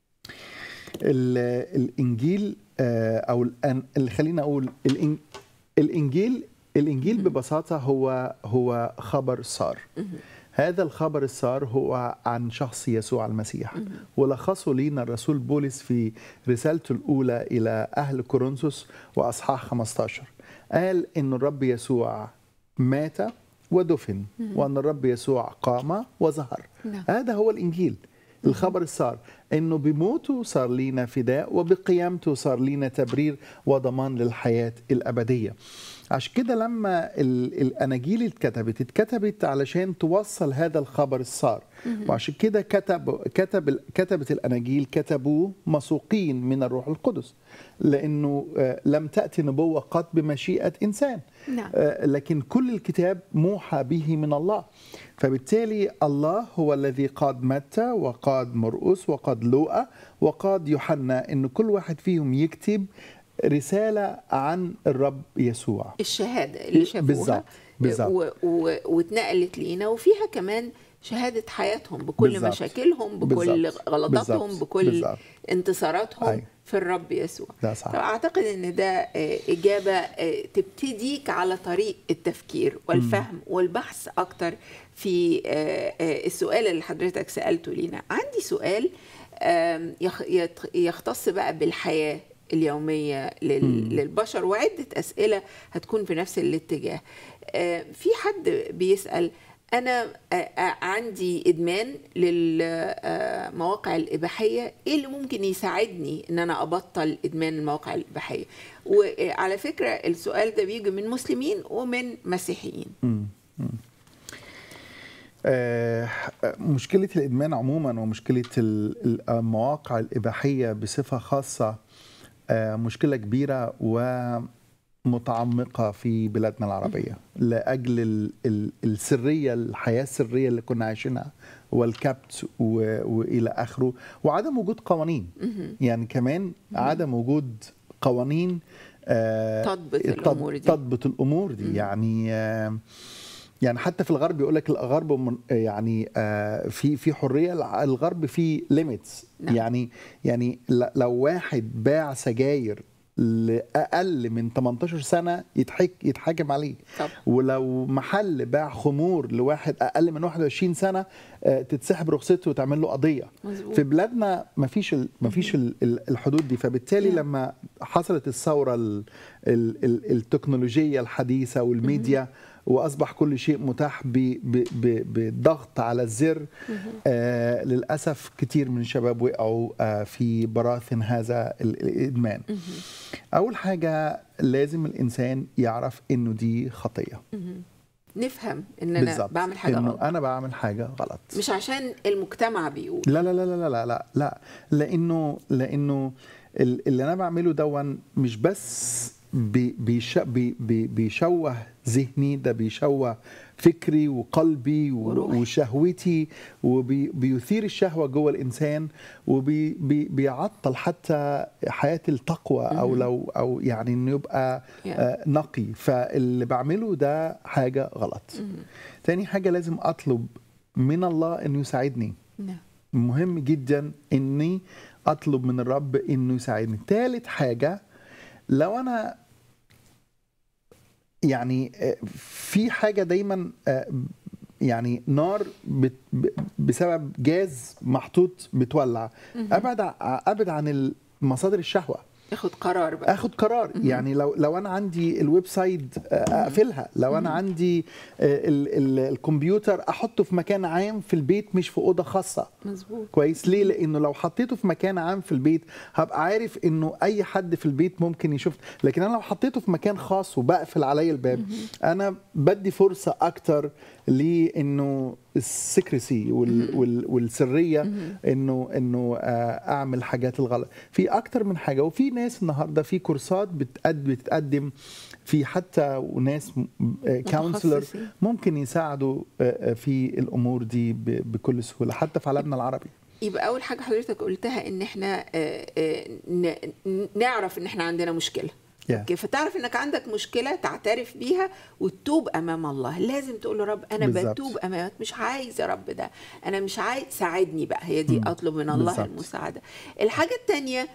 ال- الانجيل آه، او الأن- اللي خلينا اقول الإن- الانجيل الانجيل ببساطه هو هو خبر سار هذا الخبر السار هو عن شخص يسوع المسيح ولخصه لينا الرسول بولس في رسالته الاولى الى اهل كورنثوس واصحاح 15 قال ان الرب يسوع مات ودفن وان الرب يسوع قام وظهر نعم. هذا هو الانجيل الخبر السار انه بموته صار لينا فداء وبقيامته صار لينا تبرير وضمان للحياه الابديه عشان كده لما ال- الاناجيل اتكتبت اتكتبت علشان توصل هذا الخبر السار وعشان كده كتب كتب ال- كتبت الاناجيل كتبوه مسوقين من الروح القدس لانه آه، لم تاتي نبوه قط بمشيئه انسان نعم. آه، لكن كل الكتاب موحى به من الله فبالتالي الله هو الذي قاد متى وقاد مرقس وقاد لوقا وقاد يوحنا ان كل واحد فيهم يكتب رساله عن الرب يسوع الشهاده اللي شافوها بالظبط بالظبط و... و... واتنقلت لينا وفيها كمان شهاده حياتهم بكل بالظبط. مشاكلهم بكل بالظبط. غلطاتهم بالظبط. بكل بالظبط. انتصاراتهم أيوة. في الرب يسوع ده صح فاعتقد ان ده آه، اجابه آه، تبتديك على طريق التفكير والفهم والبحث اكتر في آه، آه، السؤال اللي حضرتك سالته لينا عندي سؤال آم، يخ- يت- يختص بقى بالحياه اليوميه لل- للبشر وعده اسئله هتكون في نفس الاتجاه آه، في حد بيسال انا آه، آه، عندي ادمان للمواقع الاباحيه ايه اللي ممكن يساعدني ان انا ابطل ادمان المواقع الاباحيه وعلى فكره السؤال ده بيجي من مسلمين ومن مسيحيين آه، مشكلة الإدمان عموما ومشكلة ال- ال- المواقع الإباحية بصفة خاصة آه، مشكلة كبيرة ومتعمقة في بلادنا العربية لأجل ال- ال- السرية الحياة السرية اللي كنا عايشينها والكبت و- وإلى آخره وعدم وجود قوانين يعني كمان عدم وجود قوانين آه، تضبط تض- الأمور دي. تضبط الأمور دي يعني آه، يعني حتى في الغرب يقول لك الغرب من يعني آه، في في حريه الع- الغرب في ليميتس نعم. يعني يعني ل- لو واحد باع سجاير لاقل من 18 سنه يتحك يتحاكم عليه طب ولو محل باع خمور لواحد اقل من 21 سنه آه، تتسحب رخصته وتعمل له قضيه مظبوط. في بلادنا ما فيش ال- ما فيش ال- ال- الحدود دي فبالتالي نعم. لما حصلت الثوره ال- ال- ال- التكنولوجيه الحديثه والميديا واصبح كل شيء متاح ب- ب- ب- بالضغط على الزر آه للاسف كتير من الشباب وقعوا آه في براثن هذا ال- الادمان اول حاجه لازم الانسان يعرف انه دي خطيه نفهم ان انا بالظبط بعمل حاجه انه غلط انا بعمل حاجه غلط مش عشان المجتمع بيقول لا لا لا لا لا لا لا لانه لانه ال- اللي انا بعمله دون مش بس بي- بيش بي بي بيشوه ذهني ده بيشوه فكري وقلبي و- وروحي. وشهوتي وبيثير الشهوه جوه الانسان وبيعطل حتى حياه التقوى او لو او يعني انه يبقى Yeah. آه، نقي فاللي بعمله ده حاجه غلط تاني حاجه لازم اطلب من الله انه يساعدني نعم مهم جدا اني اطلب من الرب انه يساعدني ثالث حاجه لو انا يعني آه، في حاجه دايما آه، يعني نار بت- ب- بسبب جاز محطوط بتولع ابعد ع- ابعد عن مصادر الشهوه ياخد قرار بقى اخد قرار يعني لو لو انا عندي الويب سايت آه، اقفلها لو انا عندي آه، ال- ال- الكمبيوتر احطه في مكان عام في البيت مش في اوضه خاصه مظبوط كويس ليه لانه لو حطيته في مكان عام في البيت هبقى عارف انه اي حد في البيت ممكن يشوف لكن انا لو حطيته في مكان خاص وبقفل عليا الباب انا بدي فرصه اكتر لانه السكرسي وال وال والسريه انه انه آه، اعمل حاجات الغلط في اكتر من حاجه وفي ناس النهارده في كورسات بتقد بتتقدم في حتى وناس كونسلر متخصصين. ممكن يساعدوا آه، آه، في الامور دي ب- بكل سهوله حتى في عالمنا العربي يبقى اول حاجه حضرتك قلتها ان احنا آه، آه، ن- ن- نعرف ان احنا عندنا مشكله Yeah. اوكي فتعرف انك عندك مشكله تعترف بيها وتتوب امام الله لازم تقول له رب انا بالظبط. بتوب امامك مش عايز يا رب ده انا مش عايز ساعدني بقى هي دي مم. اطلب من الله بالظبط. المساعده الحاجه الثانيه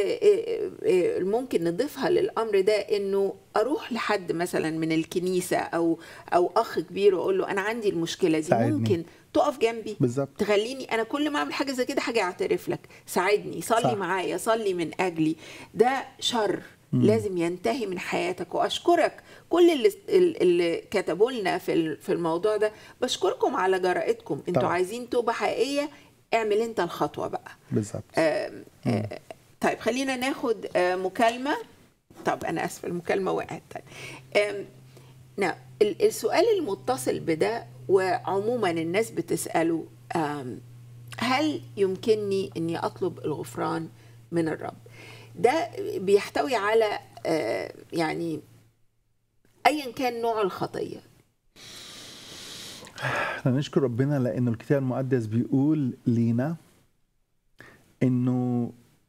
ممكن نضيفها للامر ده انه اروح لحد مثلا من الكنيسه او او اخ كبير واقول له انا عندي المشكله دي ساعدني. ممكن تقف جنبي بالظبط تخليني انا كل ما اعمل حاجه زي كده حاجه اعترف لك ساعدني صلي صح. معايا صلي من اجلي ده شر لازم ينتهي من حياتك واشكرك كل اللي اللي كتبوا لنا في ال- في الموضوع ده بشكركم على جرأتكم انتوا طبعا. عايزين توبه حقيقيه اعمل انت الخطوه بقى بالظبط آم، آه، طيب خلينا ناخد آه، مكالمه طب انا اسفه المكالمه وقعت طيب آم، نعم ال- السؤال المتصل بده وعموما الناس بتساله آم، هل يمكنني اني اطلب الغفران من الرب ده بيحتوي على آه، يعني ايا كان نوع الخطيه احنا نشكر ربنا لانه الكتاب المقدس بيقول لينا انه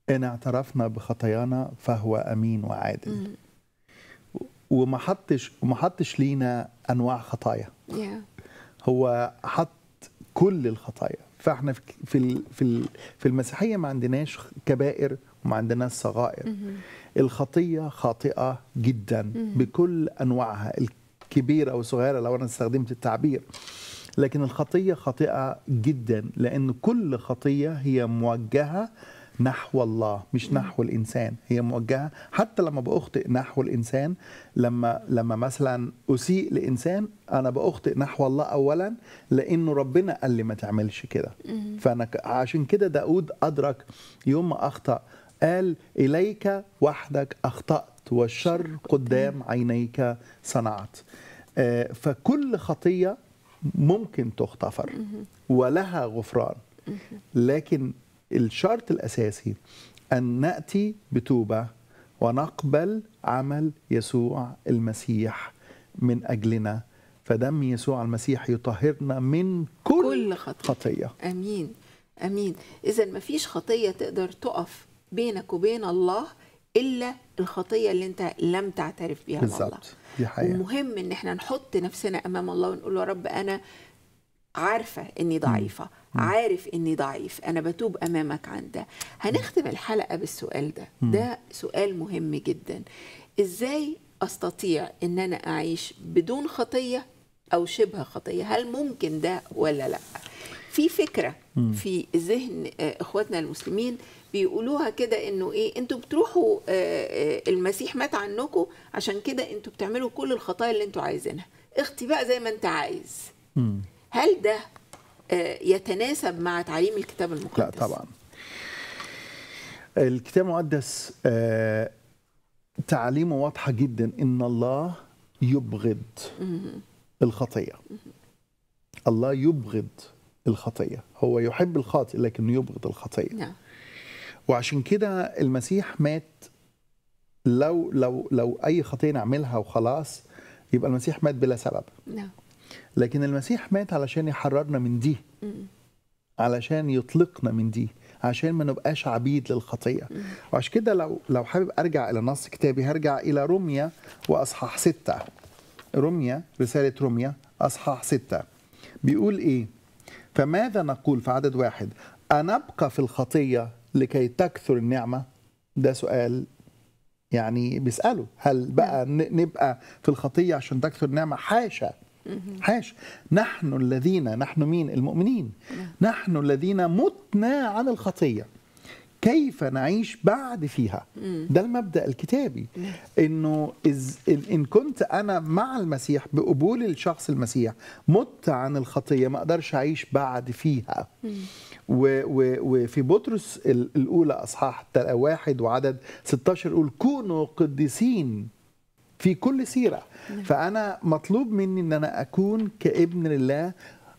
ان اعترفنا بخطايانا فهو امين وعادل وما حطش وما حطش لينا انواع خطايا يا هو حط كل الخطايا فاحنا في في ال- في ال- في المسيحيه ما عندناش كبائر وما عندناش صغائر الخطيه خاطئه جدا بكل انواعها الكبيره والصغيره لو انا استخدمت التعبير لكن الخطيه خاطئه جدا لان كل خطيه هي موجهه نحو الله مش نحو الانسان هي موجهه حتى لما باخطئ نحو الانسان لما لما مثلا اسيء لانسان انا باخطئ نحو الله اولا لانه ربنا قال لي ما تعملش كده فانا ك- عشان كده داود ادرك يوم ما اخطا قال اليك وحدك اخطات والشر قدام عينيك صنعت آه، فكل خطيه ممكن تغتفر ولها غفران لكن الشرط الاساسي ان ناتي بتوبه ونقبل عمل يسوع المسيح من اجلنا فدم يسوع المسيح يطهرنا من كل, كل خطية. خطيه امين امين اذا ما فيش خطيه تقدر تقف بينك وبين الله الا الخطيه اللي انت لم تعترف بيها مع الله بالظبط دي حقيقه ومهم ان احنا نحط نفسنا امام الله ونقول له يا رب انا عارفه اني ضعيفه عارف اني ضعيف انا بتوب امامك عن ده هنختم الحلقه بالسؤال ده ده سؤال مهم جدا ازاي استطيع ان انا اعيش بدون خطيه او شبه خطيه هل ممكن ده ولا لا في فكره في ذهن آه، اخواتنا المسلمين بيقولوها كده انه ايه انتوا بتروحوا آه، آه، المسيح مات عنكم عشان كده انتوا بتعملوا كل الخطايا اللي انتوا عايزينها اختي بقى زي ما انت عايز مم. هل ده آه، يتناسب مع تعليم الكتاب المقدس لا طبعا الكتاب المقدس آه، تعليمه واضحة جدا إن الله يبغض الخطية الله يبغض الخطية هو يحب الخاطئ لكنه يبغض الخطية نعم وعشان كده المسيح مات لو لو لو أي خطية نعملها وخلاص يبقى المسيح مات بلا سبب نعم لكن المسيح مات علشان يحررنا من دي علشان يطلقنا من دي عشان ما نبقاش عبيد للخطية وعشان كده لو لو حابب أرجع إلى نص كتابي هرجع إلى روميا وأصحاح ستة روميا رسالة روميا أصحاح ستة بيقول إيه فماذا نقول في عدد واحد أنبقى في الخطية لكي تكثر النعمة ده سؤال يعني بيسأله هل بقى ن- نبقى في الخطية عشان تكثر النعمة حاشا حاشا نحن الذين نحن مين المؤمنين نحن الذين متنا عن الخطية كيف نعيش بعد فيها ده المبدأ الكتابي انه إز إن- ان كنت انا مع المسيح بقبول الشخص المسيح مت عن الخطية ما اقدرش اعيش بعد فيها و و وفي بطرس ال- الاولى اصحاح تل- واحد وعدد 16 يقول كونوا قديسين في كل سيره فانا مطلوب مني ان انا اكون كابن لله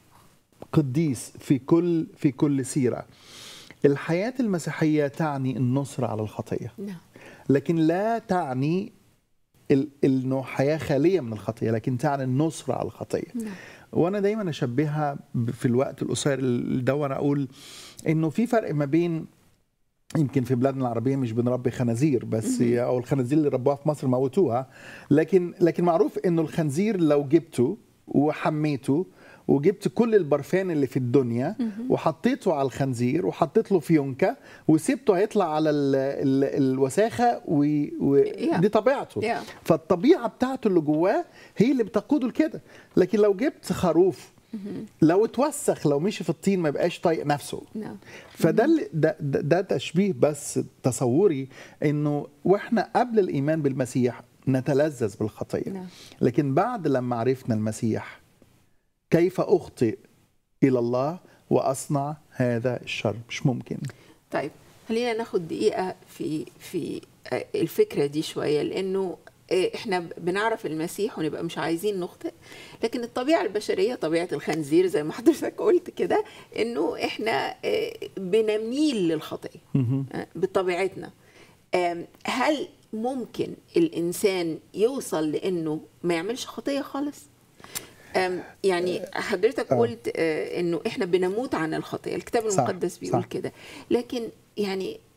قديس في كل في كل سيره الحياه المسيحيه تعني النصر على الخطيه نعم لكن لا تعني ال- انه حياه خاليه من الخطيه لكن تعني النصر على الخطيه نعم. وانا دايما اشبهها ب- في الوقت القصير ده وانا اقول انه في فرق ما بين يمكن في بلادنا العربيه مش بنربي خنازير بس او الخنازير اللي ربوها في مصر موتوها لكن لكن معروف انه الخنزير لو جبته وحميته وجبت كل البرفان اللي في الدنيا وحطيته على الخنزير وحطيت له فيونكه وسبته هيطلع على ال ال الوساخه ودي و... Yeah. دي طبيعته Yeah. فالطبيعه بتاعته اللي جواه هي اللي بتقوده لكده لكن لو جبت خروف لو اتوسخ لو مشي في الطين ما يبقاش طايق نفسه نعم فده اللي- ده, ده, ده تشبيه بس تصوري انه واحنا قبل الايمان بالمسيح نتلذذ بالخطيه نعم. لكن بعد لما عرفنا المسيح كيف اخطئ الى الله واصنع هذا الشر مش ممكن طيب خلينا ناخد دقيقة في في آه، الفكرة دي شوية لأنه آه، احنا بنعرف المسيح ونبقى مش عايزين نخطئ لكن الطبيعة البشرية طبيعة الخنزير زي ما حضرتك قلت كده انه احنا آه، بنميل للخطية آه، بطبيعتنا آم، هل ممكن الإنسان يوصل لأنه ما يعملش خطية خالص؟ أم، يعني حضرتك آه. قلت آه، انه احنا بنموت عن الخطيه الكتاب صح، المقدس بيقول صح. كده لكن يعني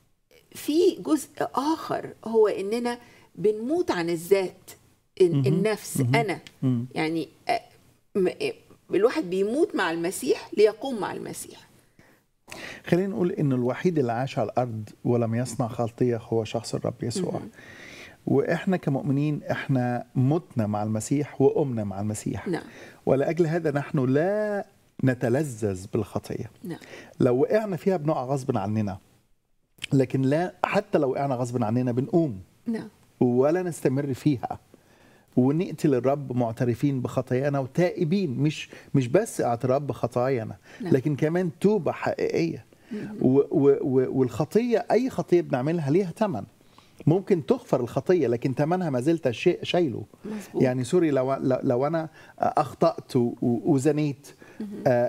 في جزء اخر هو اننا بنموت عن الذات ال- النفس انا مم. يعني آه، م- آه، الواحد بيموت مع المسيح ليقوم مع المسيح خلينا نقول ان الوحيد اللي عاش على الارض ولم يصنع خطيه هو شخص الرب يسوع واحنا كمؤمنين احنا متنا مع المسيح وقمنا مع المسيح نعم ولاجل هذا نحن لا نتلذذ بالخطيه نعم لو وقعنا فيها بنقع غصب عننا لكن لا حتى لو وقعنا غصب عننا بنقوم نعم ولا نستمر فيها ونقتل الرب معترفين بخطايانا وتائبين مش مش بس اعتراف بخطايانا نعم. لكن كمان توبه حقيقيه و و و والخطيه اي خطيه بنعملها ليها ثمن ممكن تغفر الخطيه لكن ثمنها ما زلت شيء شايله مظبوط. يعني سوري لو لو لو انا اخطات و- و- وزنيت آه،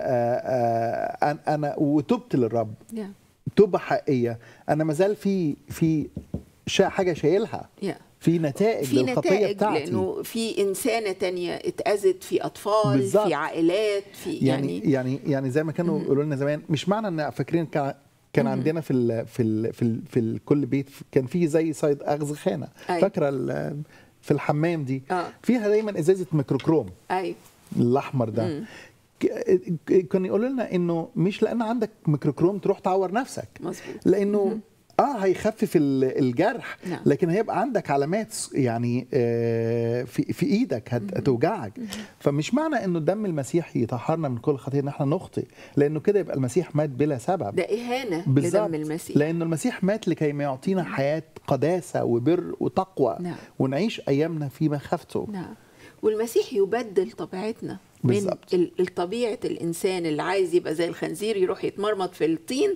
آه، آه، أنا- انا وتبت للرب يا توبه حقيقيه انا ما زال في في شا- حاجه شايلها يا في نتائج في للخطيه نتائج بتاعتي لانه في انسانه تانية اتاذت في اطفال بالظبط. في عائلات في يعني يعني, يعني يعني زي ما كانوا يقولوا لنا زمان مش معنى ان فاكرين كان كان عندنا في ال في ال في, ال في ال كل بيت كان في زي صيد اغز خانه أيوة. فاكره ال- في الحمام دي آه. فيها دايما ازازه ميكروكروم ايوه الاحمر ده ك- ك- كانوا يقولوا لنا انه مش لان عندك ميكروكروم تروح تعور نفسك مظبوط لانه اه هيخفف ال- الجرح نعم. لكن هيبقى عندك علامات يعني آه، في في ايدك هت- هتوجعك فمش معنى انه دم المسيح يطهرنا من كل خطيه ان احنا نخطئ لانه كده يبقى المسيح مات بلا سبب ده اهانه بالظبط لدم المسيح لانه المسيح مات لكي ما يعطينا حياه قداسه وبر وتقوى نعم. ونعيش ايامنا في مخافته نعم والمسيح يبدل طبيعتنا من بالظبط. ال- طبيعه الانسان اللي عايز يبقى زي الخنزير يروح يتمرمط في الطين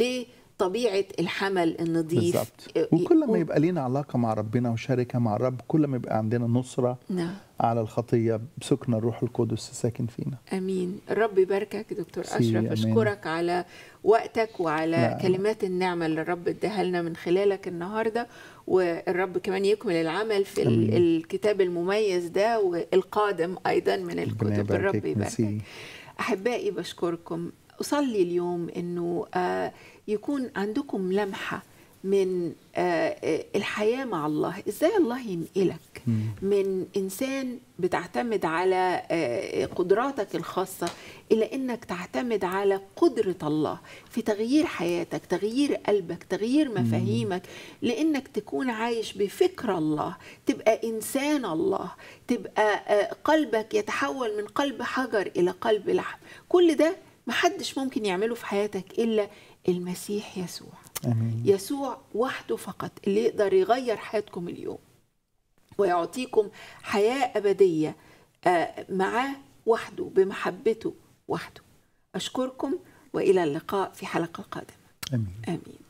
لطبيعه الحمل النظيف بالظبط وكل ما يبقى لينا علاقه مع ربنا وشركه مع الرب كل ما يبقى عندنا نصره نعم على الخطيه بسكن الروح القدس الساكن فينا امين الرب يباركك دكتور سي، اشرف أمين. اشكرك على وقتك وعلى نعم. كلمات النعمه اللي الرب اداها لنا من خلالك النهارده والرب كمان يكمل العمل في ال- أمين. الكتاب المميز ده والقادم ايضا من ربنا الكتب الرب يباركك. يباركك ميرسي. احبائي بشكركم اصلي اليوم انه آه، يكون عندكم لمحه من آه، آه، الحياه مع الله ازاي الله ينقلك من انسان بتعتمد على آه، قدراتك الخاصه الى انك تعتمد على قدره الله في تغيير حياتك تغيير قلبك تغيير مفاهيمك لانك تكون عايش بفكر الله تبقى انسان الله تبقى آه، قلبك يتحول من قلب حجر الى قلب لحم كل ده محدش ممكن يعمله في حياتك الا المسيح يسوع امين يسوع وحده فقط اللي يقدر يغير حياتكم اليوم ويعطيكم حياة أبدية آه، معاه وحده بمحبته وحده أشكركم وإلى اللقاء في حلقة قادمة امين آمين